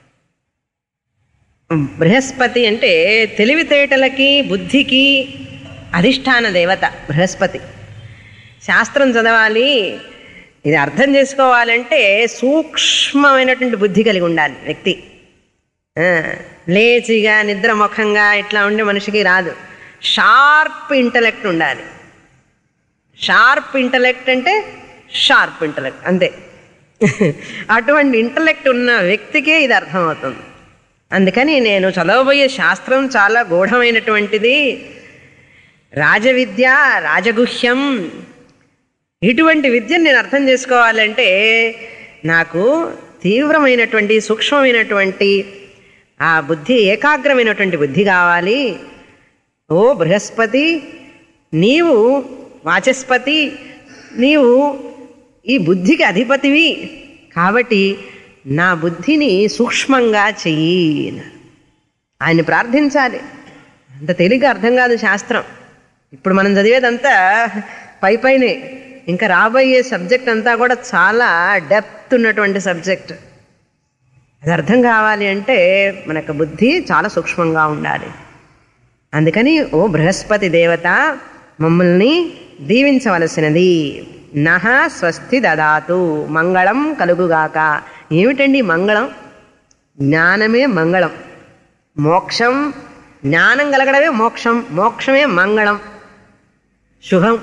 [SPEAKER 1] బృహస్పతి అంటే తెలివితేటలకి బుద్ధికి అధిష్టాన దేవత బృహస్పతి శాస్త్రం చదవాలి ఇది అర్థం చేసుకోవాలంటే సూక్ష్మమైనటువంటి బుద్ధి కలిగి ఉండాలి వ్యక్తి ఆ, లేచిగా నిద్రముఖంగా ఇట్లా ఉండే మనిషికి రాదు షార్ప్ ఇంటలెక్ట్ ఉండాలి షార్ప్ ఇంటలెక్ట్ అంటే షార్ప్ ఇంటలెక్ట్ అంతే అటువంటి ఇంటలెక్ట్ ఉన్న వ్యక్తికే ఇది అర్థమవుతుంది అందుకని నేను చదవబోయే శాస్త్రం చాలా గూఢమైనటువంటిది రాజవిద్య రాజగుహ్యం ఇటువంటి విద్యను నేను అర్థం చేసుకోవాలంటే నాకు తీవ్రమైనటువంటి సూక్ష్మమైనటువంటి ఆ బుద్ధి ఏకాగ్రమైనటువంటి బుద్ధి కావాలి ఓ బృహస్పతి నీవు వాచస్పతి నీవు ఈ బుద్ధికి అధిపతివి కాబట్టి నా బుద్ధిని సూక్ష్మంగా చెయ్యి అన్నారు. ఆయన్ని ప్రార్థించాలి అంత తేలిగ్గా అర్థం కాదు శాస్త్రం ఇప్పుడు మనం చదివేదంతా పై పైనే ఇంకా రాబోయే సబ్జెక్ట్ అంతా కూడా చాలా డెప్త్ ఉన్నటువంటి సబ్జెక్ట్ అది అర్థం కావాలి అంటే మనకు బుద్ధి చాలా సూక్ష్మంగా ఉండాలి అందుకని ఓ బృహస్పతి దేవత మమ్మల్ని దీవించవలసినది నహ స్వస్తి దదాతు మంగళం కలుగుగాక ఏమిటండి మంగళం జ్ఞానమే మంగళం మోక్షం జ్ఞానం కలగడమే మోక్షం మోక్షమే మంగళం శుభం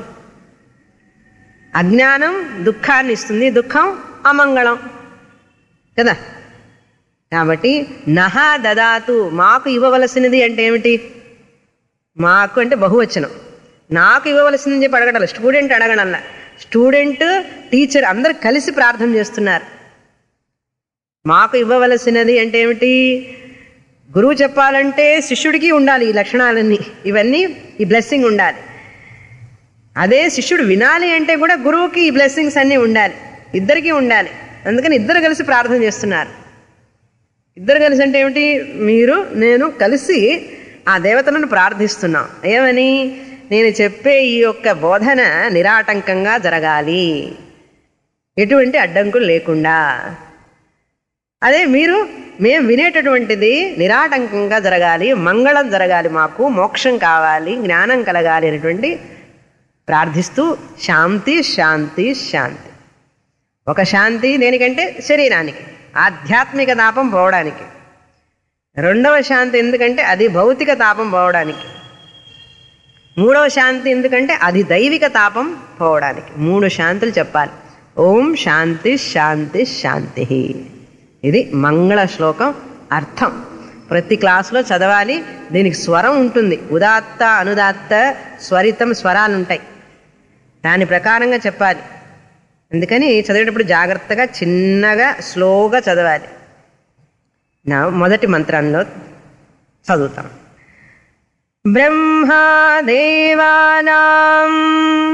[SPEAKER 1] అజ్ఞానం దుఃఖాన్ని ఇస్తుంది దుఃఖం అమంగళం కదా కాబట్టి నహ దదాతు మాకు ఇవ్వవలసినది అంటే ఏమిటి మాకు అంటే బహువచనం నాకు ఇవ్వవలసిందని చెప్పి అడగడాలి స్టూడెంట్ అడగడంలా స్టూడెంట్ టీచర్ అందరు కలిసి ప్రార్థన చేస్తున్నారు మాకు ఇవ్వవలసినది అంటే ఏమిటి గురువు చెప్పాలంటే శిష్యుడికి ఉండాలి ఈ లక్షణాలన్నీ ఇవన్నీ ఈ బ్లెస్సింగ్ ఉండాలి అదే శిష్యుడు వినాలి అంటే కూడా గురువుకి ఈ బ్లెస్సింగ్స్ అన్నీ ఉండాలి ఇద్దరికీ ఉండాలి అందుకని ఇద్దరు కలిసి ప్రార్థన చేస్తున్నారు ఇద్దరు కలిసి అంటే ఏమిటి మీరు నేను కలిసి ఆ దేవతలను ప్రార్థిస్తున్నాం ఏమని నేను చెప్పే ఈ యొక్క బోధన నిరాటంకంగా జరగాలి ఎటువంటి అడ్డంకులు లేకుండా అదే మీరు మేము వినేటటువంటిది నిరాటంకంగా జరగాలి మంగళం జరగాలి మాకు మోక్షం కావాలి జ్ఞానం కలగాలి అనేటువంటి ప్రార్థిస్తూ శాంతి శాంతి శాంతి ఒక శాంతి దేనికంటే శరీరానికి ఆధ్యాత్మిక తాపం పోవడానికి రెండవ శాంతి ఎందుకంటే అది భౌతిక తాపం పోవడానికి మూడవ శాంతి ఎందుకంటే అది దైవిక తాపం పోవడానికి మూడు శాంతులు చెప్పాలి ఓం శాంతి శాంతి శాంతి ఇది మంగళ శ్లోకం అర్థం ప్రతి క్లాసులో చదవాలి దీనికి స్వరం ఉంటుంది ఉదాత్త అనుదాత్త స్వరితం స్వరాలు ఉంటాయి దాని ప్రకారంగా చెప్పాలి అందుకని చదివేటప్పుడు జాగ్రత్తగా చిన్నగా స్లోగా చదవాలి నా మొదటి మంత్రంలో చదువుతాం బ్రహ్మా దేవానాం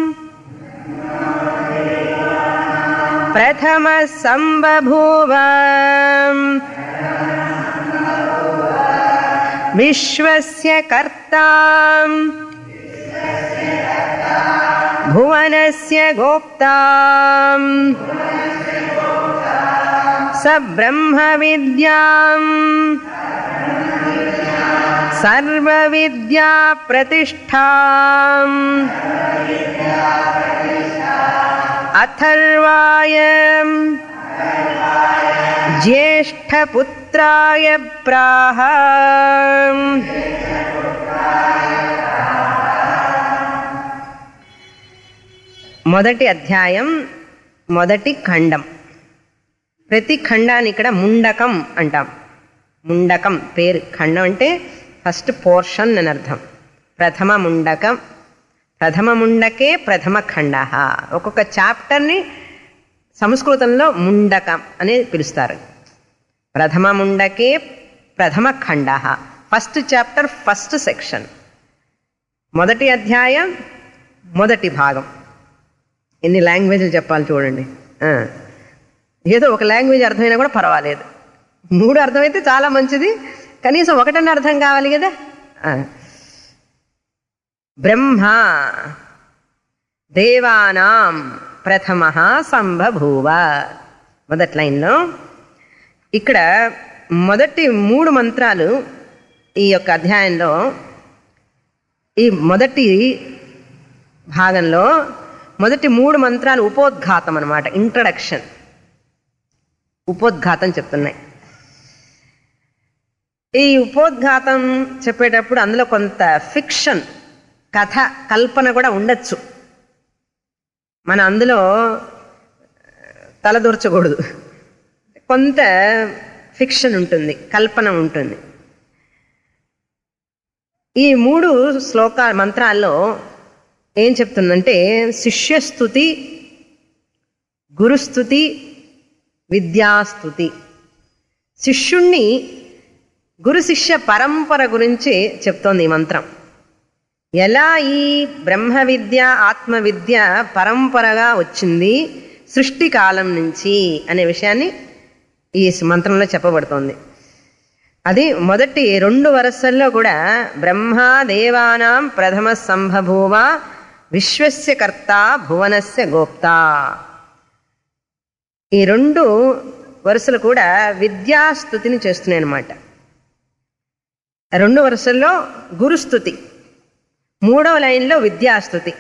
[SPEAKER 1] ప్రథమ సంబభూవ విశ్వస్య కర్తా భువనస్య గోప్తా స బ్రహ్మ విద్యాం సర్వవిద్యా ప్రతిష్టాం అథర్వాయ జ్యేష్ఠపుత్రాయ ప్రాహ మొదటి అధ్యాయం మొదటి ఖండం ప్రతి ఖండాన్ని ఇక్కడ ముండకం అంటాం ముండకం పేరు ఖండం అంటే ఫస్ట్ పోర్షన్ అని అర్థం ప్రథమ ముండకం ప్రథమ ముండకే ప్రథమ ఖండ ఒక్కొక్క చాప్టర్ని సంస్కృతంలో ముండకం అని పిలుస్తారు ప్రథమ ముండకే ప్రథమ ఖండ ఫస్ట్ చాప్టర్ ఫస్ట్ సెక్షన్ మొదటి అధ్యాయం మొదటి భాగం ఎన్ని లాంగ్వేజ్లు చెప్పాలి చూడండి ఆ. ఏదో ఒక లాంగ్వేజ్ అర్థమైనా కూడా పర్వాలేదు మూడు అర్థమైతే చాలా మంచిది కనీసం ఒకటన్నా అర్థం కావాలి కదా ఆ. బ్రహ్మ దేవానాం ప్రథమ సంభభూవ మొదటి లైన్లో ఇక్కడ మొదటి మూడు మంత్రాలు ఈ యొక్క అధ్యాయంలో ఈ మొదటి భాగంలో మొదటి మూడు మంత్రాలు ఉపోద్ఘాతం అనమాట ఇంట్రడక్షన్ ఉపోద్ఘాతం చెప్తున్నాయి ఈ ఉపోద్ఘాతం చెప్పేటప్పుడు అందులో కొంత ఫిక్షన్ కథ కల్పన కూడా ఉండొచ్చు మన అందులో తలదూర్చకూడదు కొంత ఫిక్షన్ ఉంటుంది కల్పన ఉంటుంది ఈ మూడు శ్లోక మంత్రాల్లో ఏం చెప్తుందంటే శిష్యస్థుతి గురుస్థుతి విద్యాస్థుతి శిష్యుణ్ణి గురు శిష్య పరంపర గురించి చెప్తోంది ఈ మంత్రం ఎలా ఈ బ్రహ్మ విద్య ఆత్మ విద్య పరంపరగా వచ్చింది సృష్టి కాలం నుంచి అనే విషయాన్ని ఈ మంత్రంలో చెప్పబడుతోంది అది మొదటి రెండు వరసల్లో కూడా బ్రహ్మ దేవానాం ప్రథమ సంభభూవ విశ్వస్య కర్త భువనస్య గోప్త ఈ రెండు వరుసలు కూడా విద్యాస్థుతిని చేస్తున్నాయి అన్నమాట రెండు వరుసల్లో గురుస్థుతి మూడవ లైన్లో విద్యాస్థుతి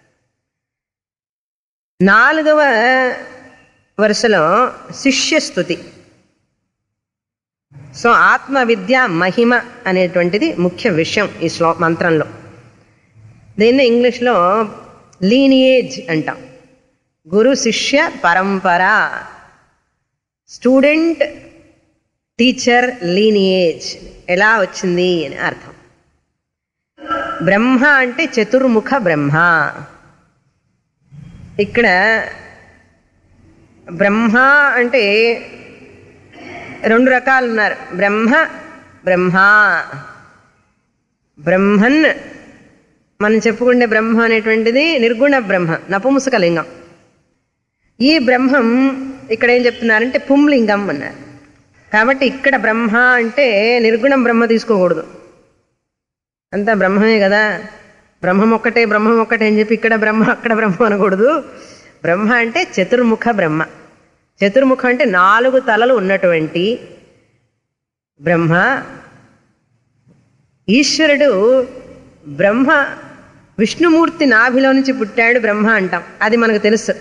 [SPEAKER 1] నాలుగవ వరుసలో శిష్యస్థుతి సో ఆత్మ విద్య మహిమ అనేటువంటిది ముఖ్య విషయం ఈ శ్లో మంత్రంలో దీన్ని ఇంగ్లీష్లో లీనియేజ్ అంటాం గురు శిష్య పరంపర స్టూడెంట్ టీచర్ లీనియేజ్ ఎలా వచ్చింది అని అర్థం బ్రహ్మ అంటే చతుర్ముఖ బ్రహ్మ ఇక్కడ బ్రహ్మ అంటే రెండు రకాలు ఉన్నారు బ్రహ్మ బ్రహ్మ బ్రహ్మన్ మనం చెప్పుకునే బ్రహ్మ అనేటువంటిది నిర్గుణ బ్రహ్మ నపుంసక లింగం ఈ బ్రహ్మం ఇక్కడ ఏం చెప్తున్నారంటే పుంలింగం అన్నారు కాబట్టి ఇక్కడ బ్రహ్మ అంటే నిర్గుణం బ్రహ్మ తీసుకోకూడదు అంతా బ్రహ్మమే కదా బ్రహ్మం ఒక్కటే బ్రహ్మం ఒక్కటే అని చెప్పి ఇక్కడ బ్రహ్మ అక్కడ బ్రహ్మ అనకూడదు బ్రహ్మ అంటే చతుర్ముఖ బ్రహ్మ చతుర్ముఖం అంటే నాలుగు తలలు ఉన్నటువంటి బ్రహ్మ ఈశ్వరుడు బ్రహ్మ విష్ణుమూర్తి నాభిలో నుంచి పుట్టాడు బ్రహ్మ అంటాం అది మనకు తెలుసు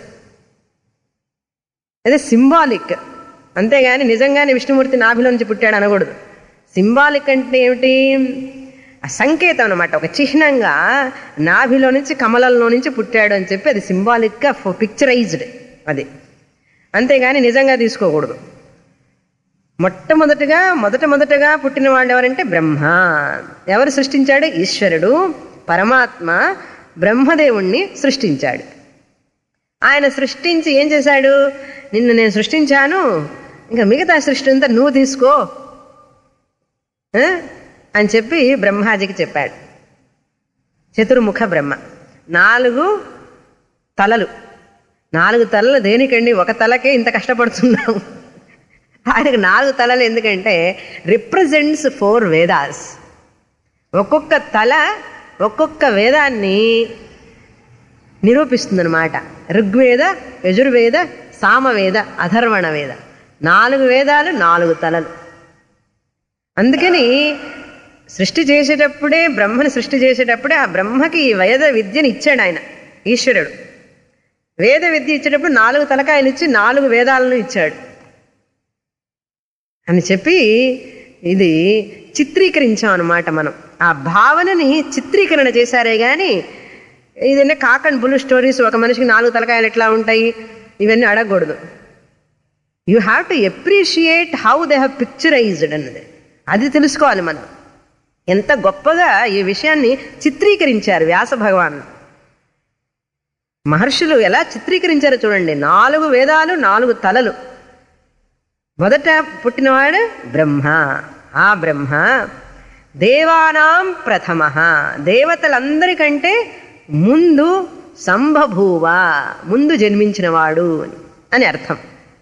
[SPEAKER 1] అదే సింబాలిక్ అంతేగాని నిజంగానే విష్ణుమూర్తి నాభిలో నుంచి పుట్టాడు అనకూడదు సింబాలిక్ అంటే ఏమిటి ఆ సంకేతం అనమాట ఒక చిహ్నంగా నాభిలో నుంచి కమలంలో నుంచి పుట్టాడు అని చెప్పి అది సింబాలిక్గా పిక్చరైజ్డ్ అది అంతేగాని నిజంగా తీసుకోకూడదు మొట్టమొదటిగా మొదట మొదటగా పుట్టిన వాళ్ళు ఎవరంటే బ్రహ్మ ఎవరు సృష్టించాడు ఈశ్వరుడు పరమాత్మ బ్రహ్మదేవుణ్ణి సృష్టించాడు ఆయన సృష్టించి ఏం చేశాడు నిన్ను నేను సృష్టించాను ఇంకా మిగతా సృష్టి అంతా నువ్వు తీసుకో ఆ? అని చెప్పి బ్రహ్మాజికి చెప్పాడు చతుర్ముఖ బ్రహ్మ నాలుగు తలలు నాలుగు తలలు దేనికండి ఒక తలకే ఇంత కష్టపడుతున్నాం ఆయనకు నాలుగు తలలు ఎందుకంటే రిప్రజెంట్స్ ఫోర్ వేదాస్ ఒక్కొక్క తల ఒక్కొక్క వేదాన్ని నిరూపిస్తుందన్నమాట ఋగ్వేద యజుర్వేద సామవేద అధర్వణ వేద నాలుగు వేదాలు నాలుగు తలలు అందుకని సృష్టి చేసేటప్పుడే బ్రహ్మని సృష్టి చేసేటప్పుడే ఆ బ్రహ్మకి ఈ వేద విద్యని ఇచ్చాడు ఆయన ఈశ్వరుడు వేద విద్య ఇచ్చేటప్పుడు నాలుగు తలకాయలు ఇచ్చి నాలుగు వేదాలను ఇచ్చాడు అని చెప్పి ఇది చిత్రీకరించాం అనమాట మనం ఆ భావనని చిత్రీకరణ చేశారే కానీ ఇదన్నీ కాక్ అండ్ బుల్ స్టోరీస్ ఒక మనిషికి నాలుగు తలకాయలు ఎట్లా ఉంటాయి ఇవన్నీ అడగకూడదు you have to appreciate how they have picturised అన్నది అది తెలుసుకోవాలి మనం ఎంత గొప్పగా ఈ విషయాన్ని చిత్రీకరించారు వ్యాస భగవాన్ మహర్షులు ఎలా చిత్రీకరించారో చూడండి నాలుగు వేదాలు నాలుగు తలలు మొదట పుట్టినవాడు బ్రహ్మ ఆ బ్రహ్మ దేవానాం ప్రథమ దేవతలందరికంటే ముందు సంభభూవ ముందు జన్మించినవాడు అని- అని అర్థం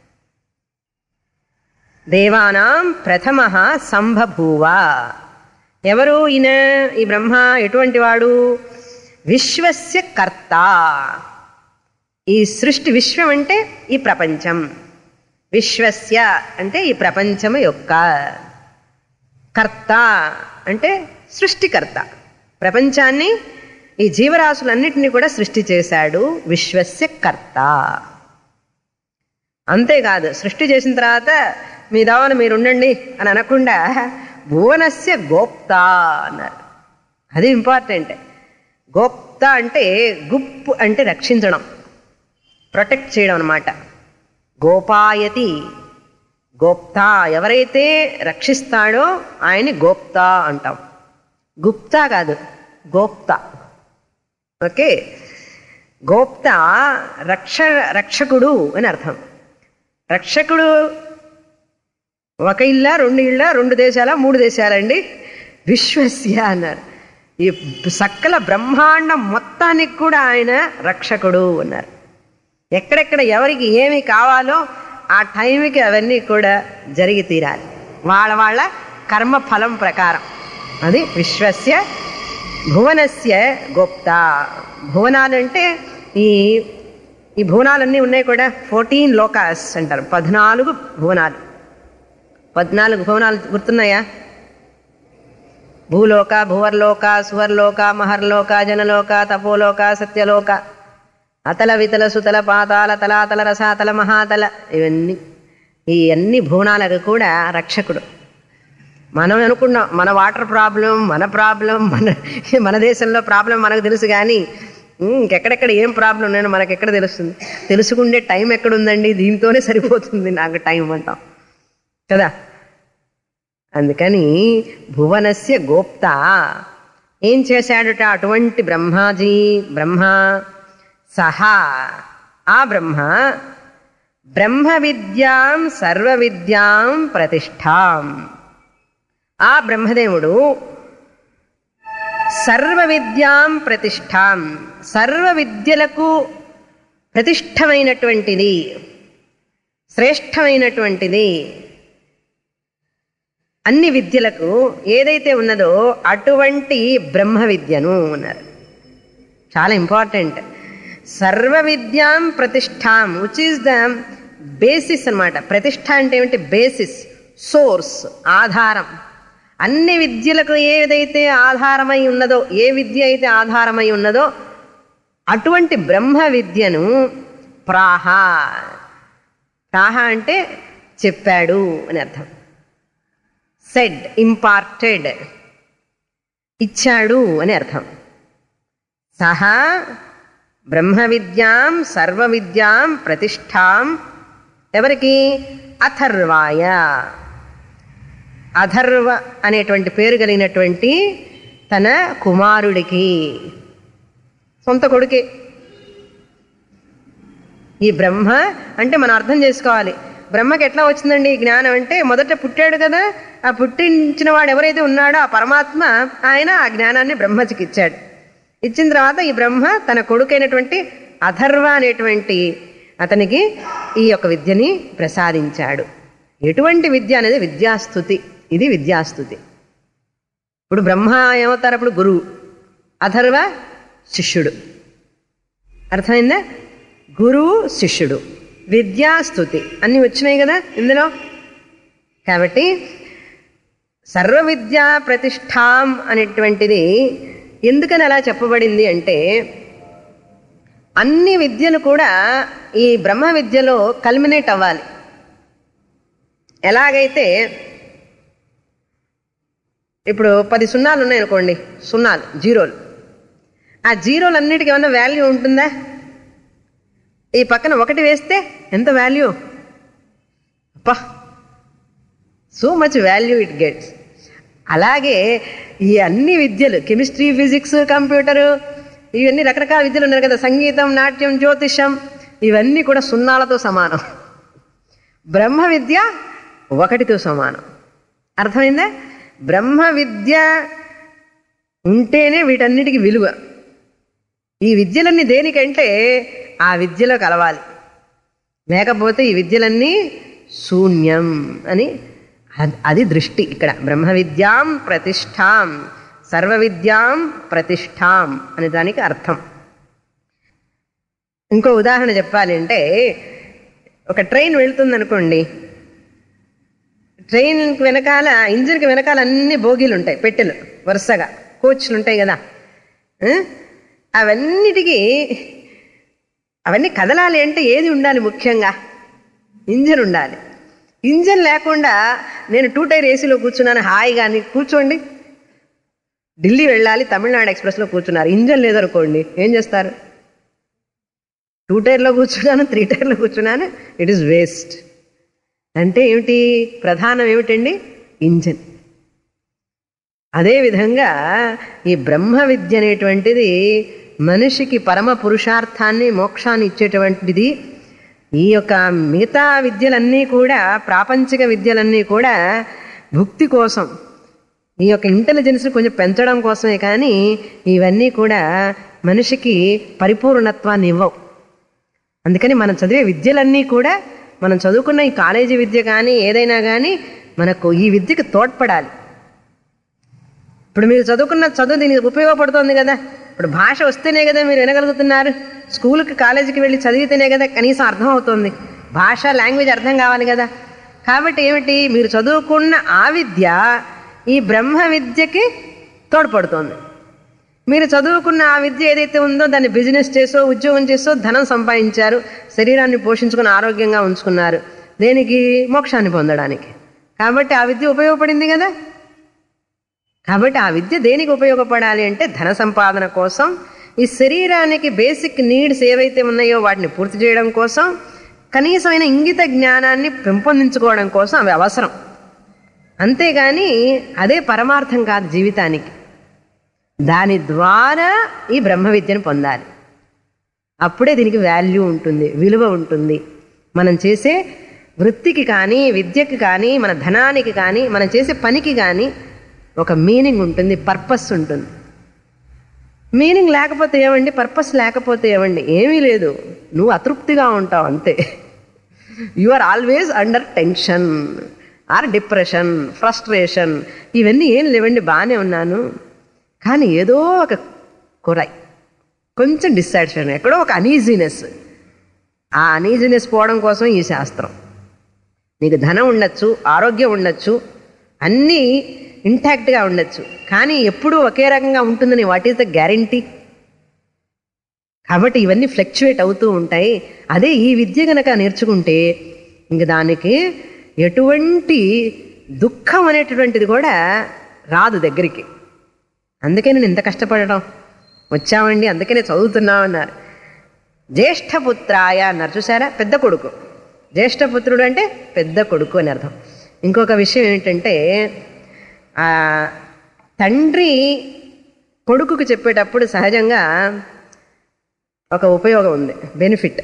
[SPEAKER 1] దేవానాం ప్రథమ సంభభూవ ఎవరు ఈయన ఈ బ్రహ్మ ఎటువంటి వాడు విశ్వస్య కర్త ఈ సృష్టి విశ్వం అంటే ఈ ప్రపంచం విశ్వస్య అంటే ఈ ప్రపంచము యొక్క కర్త అంటే సృష్టికర్త ప్రపంచాన్ని ఈ జీవరాశులన్నిటినీ కూడా సృష్టి చేశాడు విశ్వస్య కర్త అంతేకాదు సృష్టి చేసిన తర్వాత మీ దావన మీరు ఉండండి అని అనకుండా భువనస్య గోప్త అన్నారు అది ఇంపార్టెంట్ గోప్త అంటే గుప్ అంటే రక్షించడం ప్రొటెక్ట్ చేయడం అనమాట గోపాయతి గోప్తా ఎవరైతే రక్షిస్తాడో ఆయన్ని గోప్తా అంటాం గుప్తా కాదు గోప్తా ఓకే గోప్త రక్ష రక్షకుడు అని అర్థం రక్షకుడు ఒక ఇళ్ళ రెండు ఇళ్ళ రెండు దేశాల మూడు దేశాలండి విశ్వస్య అన్నారు ఈ సకల బ్రహ్మాండం మొత్తానికి కూడా ఆయన రక్షకుడు అన్నారు ఎక్కడెక్కడ ఎవరికి ఏమి కావాలో ఆ టైంకి అవన్నీ కూడా జరిగి తీరాలి వాళ్ళ వాళ్ళ కర్మ ఫలం ప్రకారం అది విశ్వస్య భువనస్య గోప్త భువనాలంటే ఈ ఈ భువనాలన్నీ ఉన్నాయి కూడా ఫోర్టీన్ లోకాస్ అంటారు పద్నాలుగు భువనాలు పద్నాలుగు భువనాలు గుర్తున్నాయా భూలోక భువర్లోక సువర్లోక మహర్లోక జనలోక తపోలోక సత్యలోక అతల వితల సుతల పాతాల తలాతల రసాతల మహాతల ఇవన్నీ ఈ అన్ని భువనాలకు కూడా రక్షకుడు మనం అనుకున్నాం మన వాటర్ ప్రాబ్లం మన ప్రాబ్లం మన మన దేశంలో ప్రాబ్లం మనకు తెలుసు కానీ ఉమ్, ఇంకెక్కడెక్కడ ఏం ప్రాబ్లం ఉన్నాయో మనకి ఎక్కడ తెలుస్తుంది తెలుసుకుండే టైం ఎక్కడుందండి దీంతోనే సరిపోతుంది నాకు టైం అంటాం కదా అందుకని భువనస్య గోప్త ఏం చేశాడట అటువంటి బ్రహ్మాజీ బ్రహ్మ సహా ఆ బ్రహ్మ బ్రహ్మ విద్యాం సర్వ విద్యాం ప్రతిష్టాం ఆ బ్రహ్మదేవుడు సర్వ విద్యాం ప్రతిష్టాం సర్వ విద్యలకు ప్రతిష్టమైనటువంటిది శ్రేష్టమైనటువంటిది అన్ని విద్యలకు ఏదైతే ఉన్నదో అటువంటి బ్రహ్మ విద్యను అన్నారు చాలా ఇంపార్టెంట్ సర్వ విద్యాం ప్రతిష్టాం విచ్ ఈస్ ద బేసిస్ అన్నమాట ప్రతిష్ట అంటే ఏమిటి బేసిస్ సోర్స్ ఆధారం అన్ని విద్యలకు ఏదైతే ఆధారమై ఉన్నదో ఏ విద్య అయితే ఆధారమై ఉన్నదో అటువంటి బ్రహ్మ విద్యను ప్రాహ ప్రాహ అంటే చెప్పాడు అని అర్థం సెడ్ ఇంపార్టెడ్ ఇచ్చాడు అని అర్థం సహా బ్రహ్మ విద్యాం సర్వ విద్యాం ప్రతిష్టాం ఎవరికి అథర్వాయ అథర్వ అనేటువంటి పేరు కలిగినటువంటి తన కుమారుడికి సొంత కొడుకే ఈ బ్రహ్మ అంటే మనం అర్థం చేసుకోవాలి బ్రహ్మకి ఎట్లా వచ్చిందండి ఈ జ్ఞానం అంటే మొదట పుట్టాడు కదా ఆ పుట్టించిన వాడు ఎవరైతే ఉన్నాడో ఆ పరమాత్మ ఆయన ఆ జ్ఞానాన్ని బ్రహ్మకి ఇచ్చాడు ఇచ్చిన తర్వాత ఈ బ్రహ్మ తన కొడుకైనటువంటి అథర్వ అనేటువంటి అతనికి ఈ యొక్క విద్యని ప్రసాదించాడు ఎటువంటి విద్య అనేది విద్యాస్తుతి ఇది విద్యాస్తుతి ఇప్పుడు బ్రహ్మ ఏమవుతారు అప్పుడు గురువు అథర్వ శిష్యుడు అర్థమైందా గురువు శిష్యుడు విద్యాస్తుతి అన్నీ వచ్చినాయి కదా ఇందులో కాబట్టి సర్వ విద్యా ప్రతిష్టాం అనేటువంటిది ఎందుకని అలా చెప్పబడింది అంటే అన్ని విద్యలు కూడా ఈ బ్రహ్మ విద్యలో కల్మినేట్ అవ్వాలి ఎలాగైతే ఇప్పుడు పది సున్నాలు ఉన్నాయనుకోండి సున్నాలు జీరోలు ఆ జీరోలన్నిటికీ ఏమన్నా వాల్యూ ఉంటుందా ఈ పక్కన ఒకటి వేస్తే ఎంత వాల్యూ అప్పా so much value it gets అలాగే ఈ అన్ని విద్యలు కెమిస్ట్రీ ఫిజిక్స్ కంప్యూటరు ఇవన్నీ రకరకాల విద్యలు ఉన్నాయి కదా సంగీతం నాట్యం జ్యోతిషం ఇవన్నీ కూడా సున్నాలతో సమానం బ్రహ్మ విద్య ఒకటితో సమానం అర్థమైందా బ్రహ్మ విద్య ఉంటేనే వీటన్నిటికీ విలువ ఈ విద్యలన్నీ దేనికంటే ఆ విద్యలో కలవాలి లేకపోతే ఈ విద్యలన్నీ శూన్యం అని అద్- అది దృష్టి ఇక్కడ బ్రహ్మ విద్యాం ప్రతిష్టాం సర్వ విద్యాం ప్రతిష్టాం అనే దానికి అర్థం ఇంకో ఉదాహరణ చెప్పాలి అంటే ఒక ట్రైన్ వెళ్తుంది అనుకోండి ట్రైన్కి వెనకాల ఇంజిన్కి వెనకాల అన్ని బోగీలు ఉంటాయి పెట్టెలు వరుసగా కోచ్లు ఉంటాయి కదా ఆ? అవన్నిటికీ అవన్నీ కదలాలి అంటే ఏది ఉండాలి ముఖ్యంగా ఇంజన్ ఉండాలి ఇంజన్ లేకుండా నేను టూ టైర్ ఏసీలో కూర్చున్నాను హాయిగా అని కూర్చోండి ఢిల్లీ వెళ్ళాలి తమిళనాడు ఎక్స్ప్రెస్లో కూర్చున్నారు ఇంజన్ లేదనుకోండి ఏం చేస్తారు టూ టైర్లో కూర్చున్నాను త్రీ టైర్లో కూర్చున్నాను ఇట్ ఈస్ వేస్ట్ అంటే ఏమిటి ప్రధానం ఏమిటండి ఇంజన్ అదేవిధంగా ఈ బ్రహ్మ విద్య అనేటువంటిది మనిషికి పరమ పురుషార్థాన్ని మోక్షాన్ని ఇచ్చేటువంటిది ఈ యొక్క మిగతా విద్యలన్నీ కూడా ప్రాపంచిక విద్యలన్నీ కూడా భుక్తి కోసం ఈ యొక్క ఇంటెలిజెన్స్ కొంచెం పెంచడం కోసమే కానీ ఇవన్నీ కూడా మనిషికి పరిపూర్ణత్వాన్ని ఇవ్వవు అందుకని మనం చదివే విద్యలన్నీ కూడా మనం చదువుకున్న ఈ కాలేజీ విద్య కానీ ఏదైనా కానీ మనకు ఈ విద్యకి తోడ్పడాలి ఇప్పుడు మీరు చదువుకున్న చదువు దీనికి ఉపయోగపడుతుంది కదా ఇప్పుడు భాష వస్తేనే కదా మీరు వినగలుగుతున్నారు స్కూల్కి కాలేజీకి వెళ్ళి చదివితేనే కదా కనీసం అర్థం అవుతుంది భాష లాంగ్వేజ్ అర్థం కావాలి కదా కాబట్టి ఏమిటి మీరు చదువుకున్న ఆ విద్య ఈ బ్రహ్మ విద్యకి తోడ్పడుతోంది మీరు చదువుకున్న ఆ విద్య ఏదైతే ఉందో దాన్ని బిజినెస్ చేసో ఉద్యోగం చేసో ధనం సంపాదించారు శరీరాన్ని పోషించుకుని ఆరోగ్యంగా ఉంచుకున్నారు దేనికి మోక్షాన్ని పొందడానికి కాబట్టి ఆ విద్య ఉపయోగపడింది కదా కాబట్టి ఆ విద్య దేనికి ఉపయోగపడాలి అంటే ధన సంపాదన కోసం ఈ శరీరానికి బేసిక్ నీడ్స్ ఏవైతే ఉన్నాయో వాటిని పూర్తి చేయడం కోసం కనీసమైన ఇంగిత జ్ఞానాన్ని పెంపొందించుకోవడం కోసం అవి అవసరం అంతేగాని అదే పరమార్థం కాదు జీవితానికి దాని ద్వారా ఈ బ్రహ్మ విద్యను పొందాలి అప్పుడే దీనికి వాల్యూ ఉంటుంది విలువ ఉంటుంది మనం చేసే వృత్తికి కానీ విద్యకి కానీ మన ధనానికి కానీ మనం చేసే పనికి కానీ ఒక మీనింగ్ ఉంటుంది పర్పస్ ఉంటుంది మీనింగ్ లేకపోతే ఏమండి పర్పస్ లేకపోతే ఏమండి ఏమీ లేదు నువ్వు అతృప్తిగా ఉంటావు అంతే you are always under tension or depression frustration ఇవన్నీ ఏం లేవండి బాగానే ఉన్నాను కానీ ఏదో ఒక కురై కొంచెం డిస్సాటిస్ఫాక్షన్ ఎక్కడో ఒక అనీజీనెస్ ఆ అనీజీనెస్ పోవడం కోసం ఈ శాస్త్రం నీకు ధనం ఉండొచ్చు ఆరోగ్యం ఉండొచ్చు అన్నీ ఇంటాక్ట్గా ఉండొచ్చు కానీ ఎప్పుడూ ఒకే రకంగా ఉంటుందని వాట్ ఈస్ ద గ్యారంటీ కాబట్టి ఇవన్నీ ఫ్లక్చువేట్ అవుతూ ఉంటాయి అదే ఈ విద్య కనుక నేర్చుకుంటే ఇంక దానికి ఎటువంటి దుఃఖం అనేటటువంటిది కూడా రాదు దగ్గరికి అందుకే నేను ఇంత కష్టపడడం వచ్చామండి అందుకనే చదువుతున్నామన్నారు జ్యేష్ఠపుత్రాయ అన్నారు చూసారా పెద్ద కొడుకు జ్యేష్ఠపుత్రుడు అంటే పెద్ద కొడుకు అని అర్థం ఇంకొక విషయం ఏంటంటే ఆ, తండ్రి కొడుకుకు చెప్పేటప్పుడు సహజంగా ఒక ఉపయోగం ఉంది బెనిఫిట్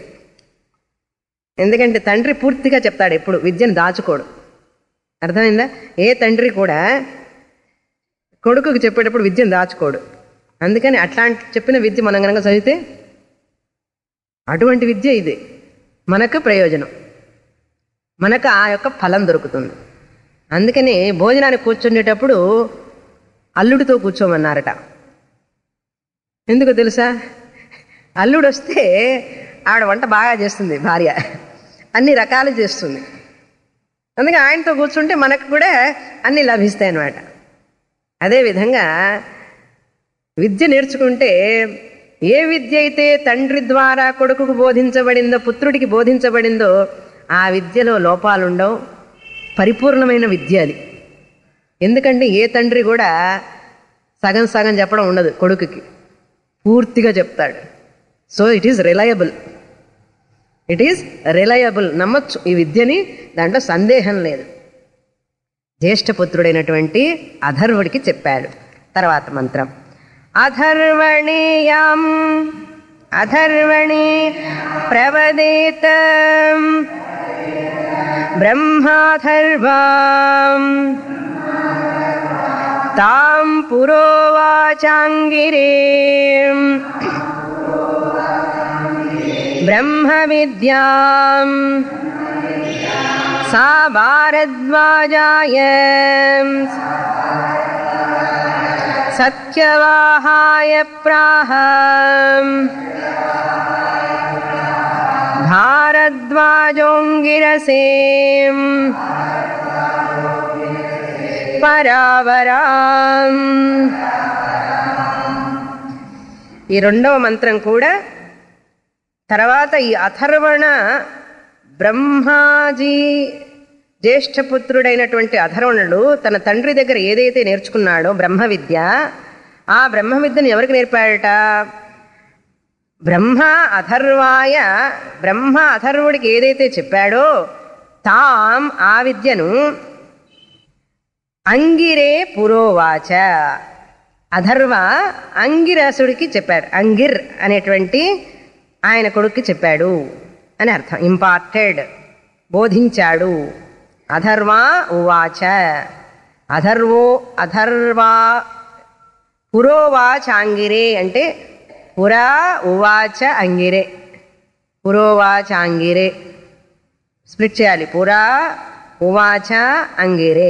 [SPEAKER 1] ఎందుకంటే తండ్రి పూర్తిగా చెప్తాడు ఎప్పుడు విద్యను దాచుకోడు అర్థమైందా ఏ తండ్రి కూడా కొడుకుకు చెప్పేటప్పుడు విద్యను దాచుకోడు అందుకని అట్లాంటి చెప్పిన విద్య మనం కనుక చదివితే అటువంటి విద్య ఇది మనకు ప్రయోజనం మనకు ఆ యొక్క ఫలం దొరుకుతుంది అందుకని భోజనానికి కూర్చునేటప్పుడు అల్లుడితో కూర్చోమన్నారట ఎందుకు తెలుసా అల్లుడు వస్తే ఆవిడ వంట బాగా చేస్తుంది భార్య అన్ని రకాలు చేస్తుంది అందుకే ఆయనతో కూర్చుంటే మనకు కూడా అన్ని లభిస్తాయి అన్నమాట అదేవిధంగా విద్య నేర్చుకుంటే ఏ విద్య అయితే తండ్రి ద్వారా కొడుకుకు బోధించబడిందో పుత్రుడికి బోధించబడిందో ఆ విద్యలో లోపాలుండవు పరిపూర్ణమైన విద్య అది ఎందుకంటే ఏ తండ్రి కూడా సగం సగం చెప్పడం ఉండదు కొడుకుకి పూర్తిగా చెప్తాడు so it is reliable it is reliable నమ్మొచ్చు ఈ విద్యని దాంట్లో సందేహం లేదు జ్యేష్ఠపుత్రుడైనటువంటి అధర్వుడికి చెప్పాడు తర్వాత మంత్రం అధర్వణీయం అధర్వణి ప్రవదేత బ్రహ్మాధర్వాం తాం పురోవాచాంగిరే బ్రహ్మ విద్యాం सा भारद्वाजाय सत्यवाहाय प्राह भारद्वाजोङ्गिरसे పరావరాం ఈ రెండవ మంత్రం కూడా తర్వాత ఈ అథర్వణ బ్రహ్మాజీ జ్యేష్ఠపుత్రుడైనటువంటి అధర్వణుడు తన తండ్రి దగ్గర ఏదైతే నేర్చుకున్నాడో బ్రహ్మ విద్య ఆ బ్రహ్మ విద్యను ఎవరికి నేర్పాడట బ్రహ్మ అథర్వాయ బ్రహ్మ అథర్వుడికి ఏదైతే చెప్పాడో తాం ఆ విద్యను అంగిరే పురోవాచ అధర్వ అంగిరాసుడికి చెప్పాడు అంగిర్ అనేటువంటి ఆయన కొడుక్కి చెప్పాడు అని అర్థం ఇంపార్టెడ్ బోధించాడు అధర్వా ఉవాచ అధర్వో అధర్వా పురోవాచ అంగిరే అంటే పురా ఉవాచ అంగిరే పురోవాచ అంగిరే స్ప్లిట్ చేయాలి పురా ఉవాచ అంగిరే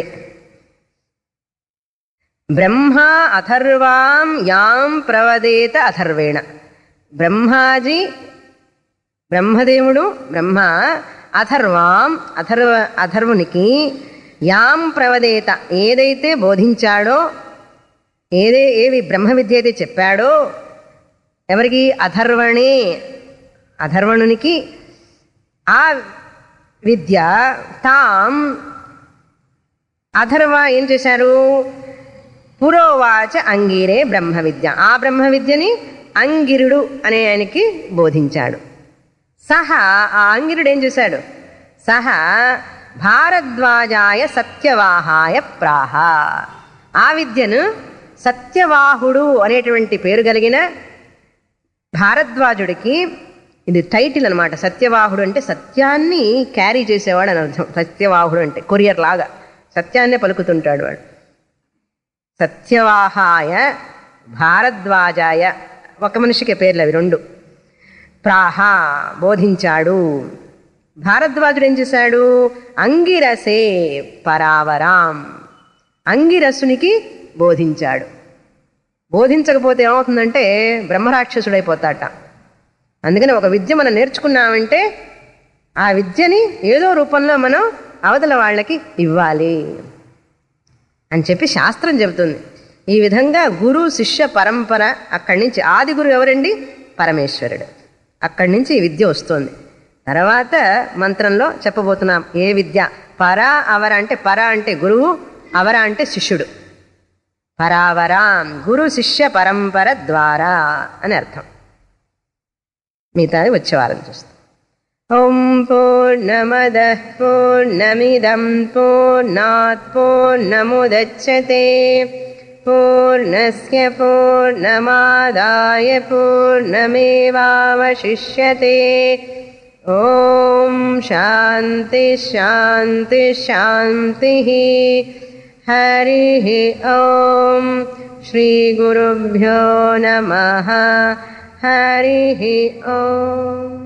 [SPEAKER 1] బ్రహ్మ అథర్వాం యాం ప్రవదేత అథర్వేణ బ్రహ్మాజీ బ్రహ్మదేవుడు బ్రహ్మ అథర్వాం అథర్వ అథర్వునికి యాం ప్రవదేత ఏదైతే బోధించాడో ఏదే ఏవి బ్రహ్మ విద్య అయితే చెప్పాడో ఎవరికి అథర్వణే అథర్వణునికి ఆ విద్య తాం అథర్వ ఏం చేశారు పురోవాచ అంగీరే బ్రహ్మ విద్య ఆ బ్రహ్మ విద్యని అంగిరుడు అనే ఆయనకి బోధించాడు సహా ఆ అంగిరుడు ఏం చేశాడు సహా భారద్వాజాయ సత్యవాహాయ ప్రాహ ఆ విద్యను సత్యవాహుడు అనేటువంటి పేరు కలిగిన భారద్వాజుడికి ఇది టైటిల్ అనమాట సత్యవాహుడు అంటే సత్యాన్ని క్యారీ చేసేవాడు అని అర్థం సత్యవాహుడు అంటే కొరియర్ లాగా సత్యాన్నే పలుకుతుంటాడు వాడు సత్యవాహాయ భారద్వాజాయ ఒక మనిషికి పేర్లు అవి రెండు ప్రాహ బోధించాడు భారద్వాజుడు ఏం చేశాడు అంగిరసే పరావరాం అంగిరసునికి బోధించాడు బోధించకపోతే ఏమవుతుందంటే బ్రహ్మరాక్షసుడైపోతాట అందుకని ఒక విద్య మనం నేర్చుకున్నామంటే ఆ విద్యని ఏదో రూపంలో మనం అవతల వాళ్ళకి ఇవ్వాలి అని చెప్పి శాస్త్రం చెబుతుంది ఈ విధంగా గురు శిష్య పరంపర అక్కడి నుంచి ఆది గురు ఎవరండి పరమేశ్వరుడు అక్కడి నుంచి ఈ విద్య వస్తుంది తర్వాత మంత్రంలో చెప్పబోతున్నాం ఏ విద్య పరా అవర అంటే పర అంటే గురువు అవర అంటే శిష్యుడు పరావరాం గురు శిష్య పరంపర ద్వారా అని అర్థం మిగతాది వచ్చే వారం చూస్తాం ఓం పూర్ణమద పూర్ణమిదం పూర్ణాత్ పూర్ణముదచ్చతే పూర్ణస్య పూర్ణమాదాయ పూర్ణమేవావశిష్యతే ఓం శాంతి శాంతి శాంతి हरिः ॐ श्रीगुरुभ्यो नमः हरिः ॐ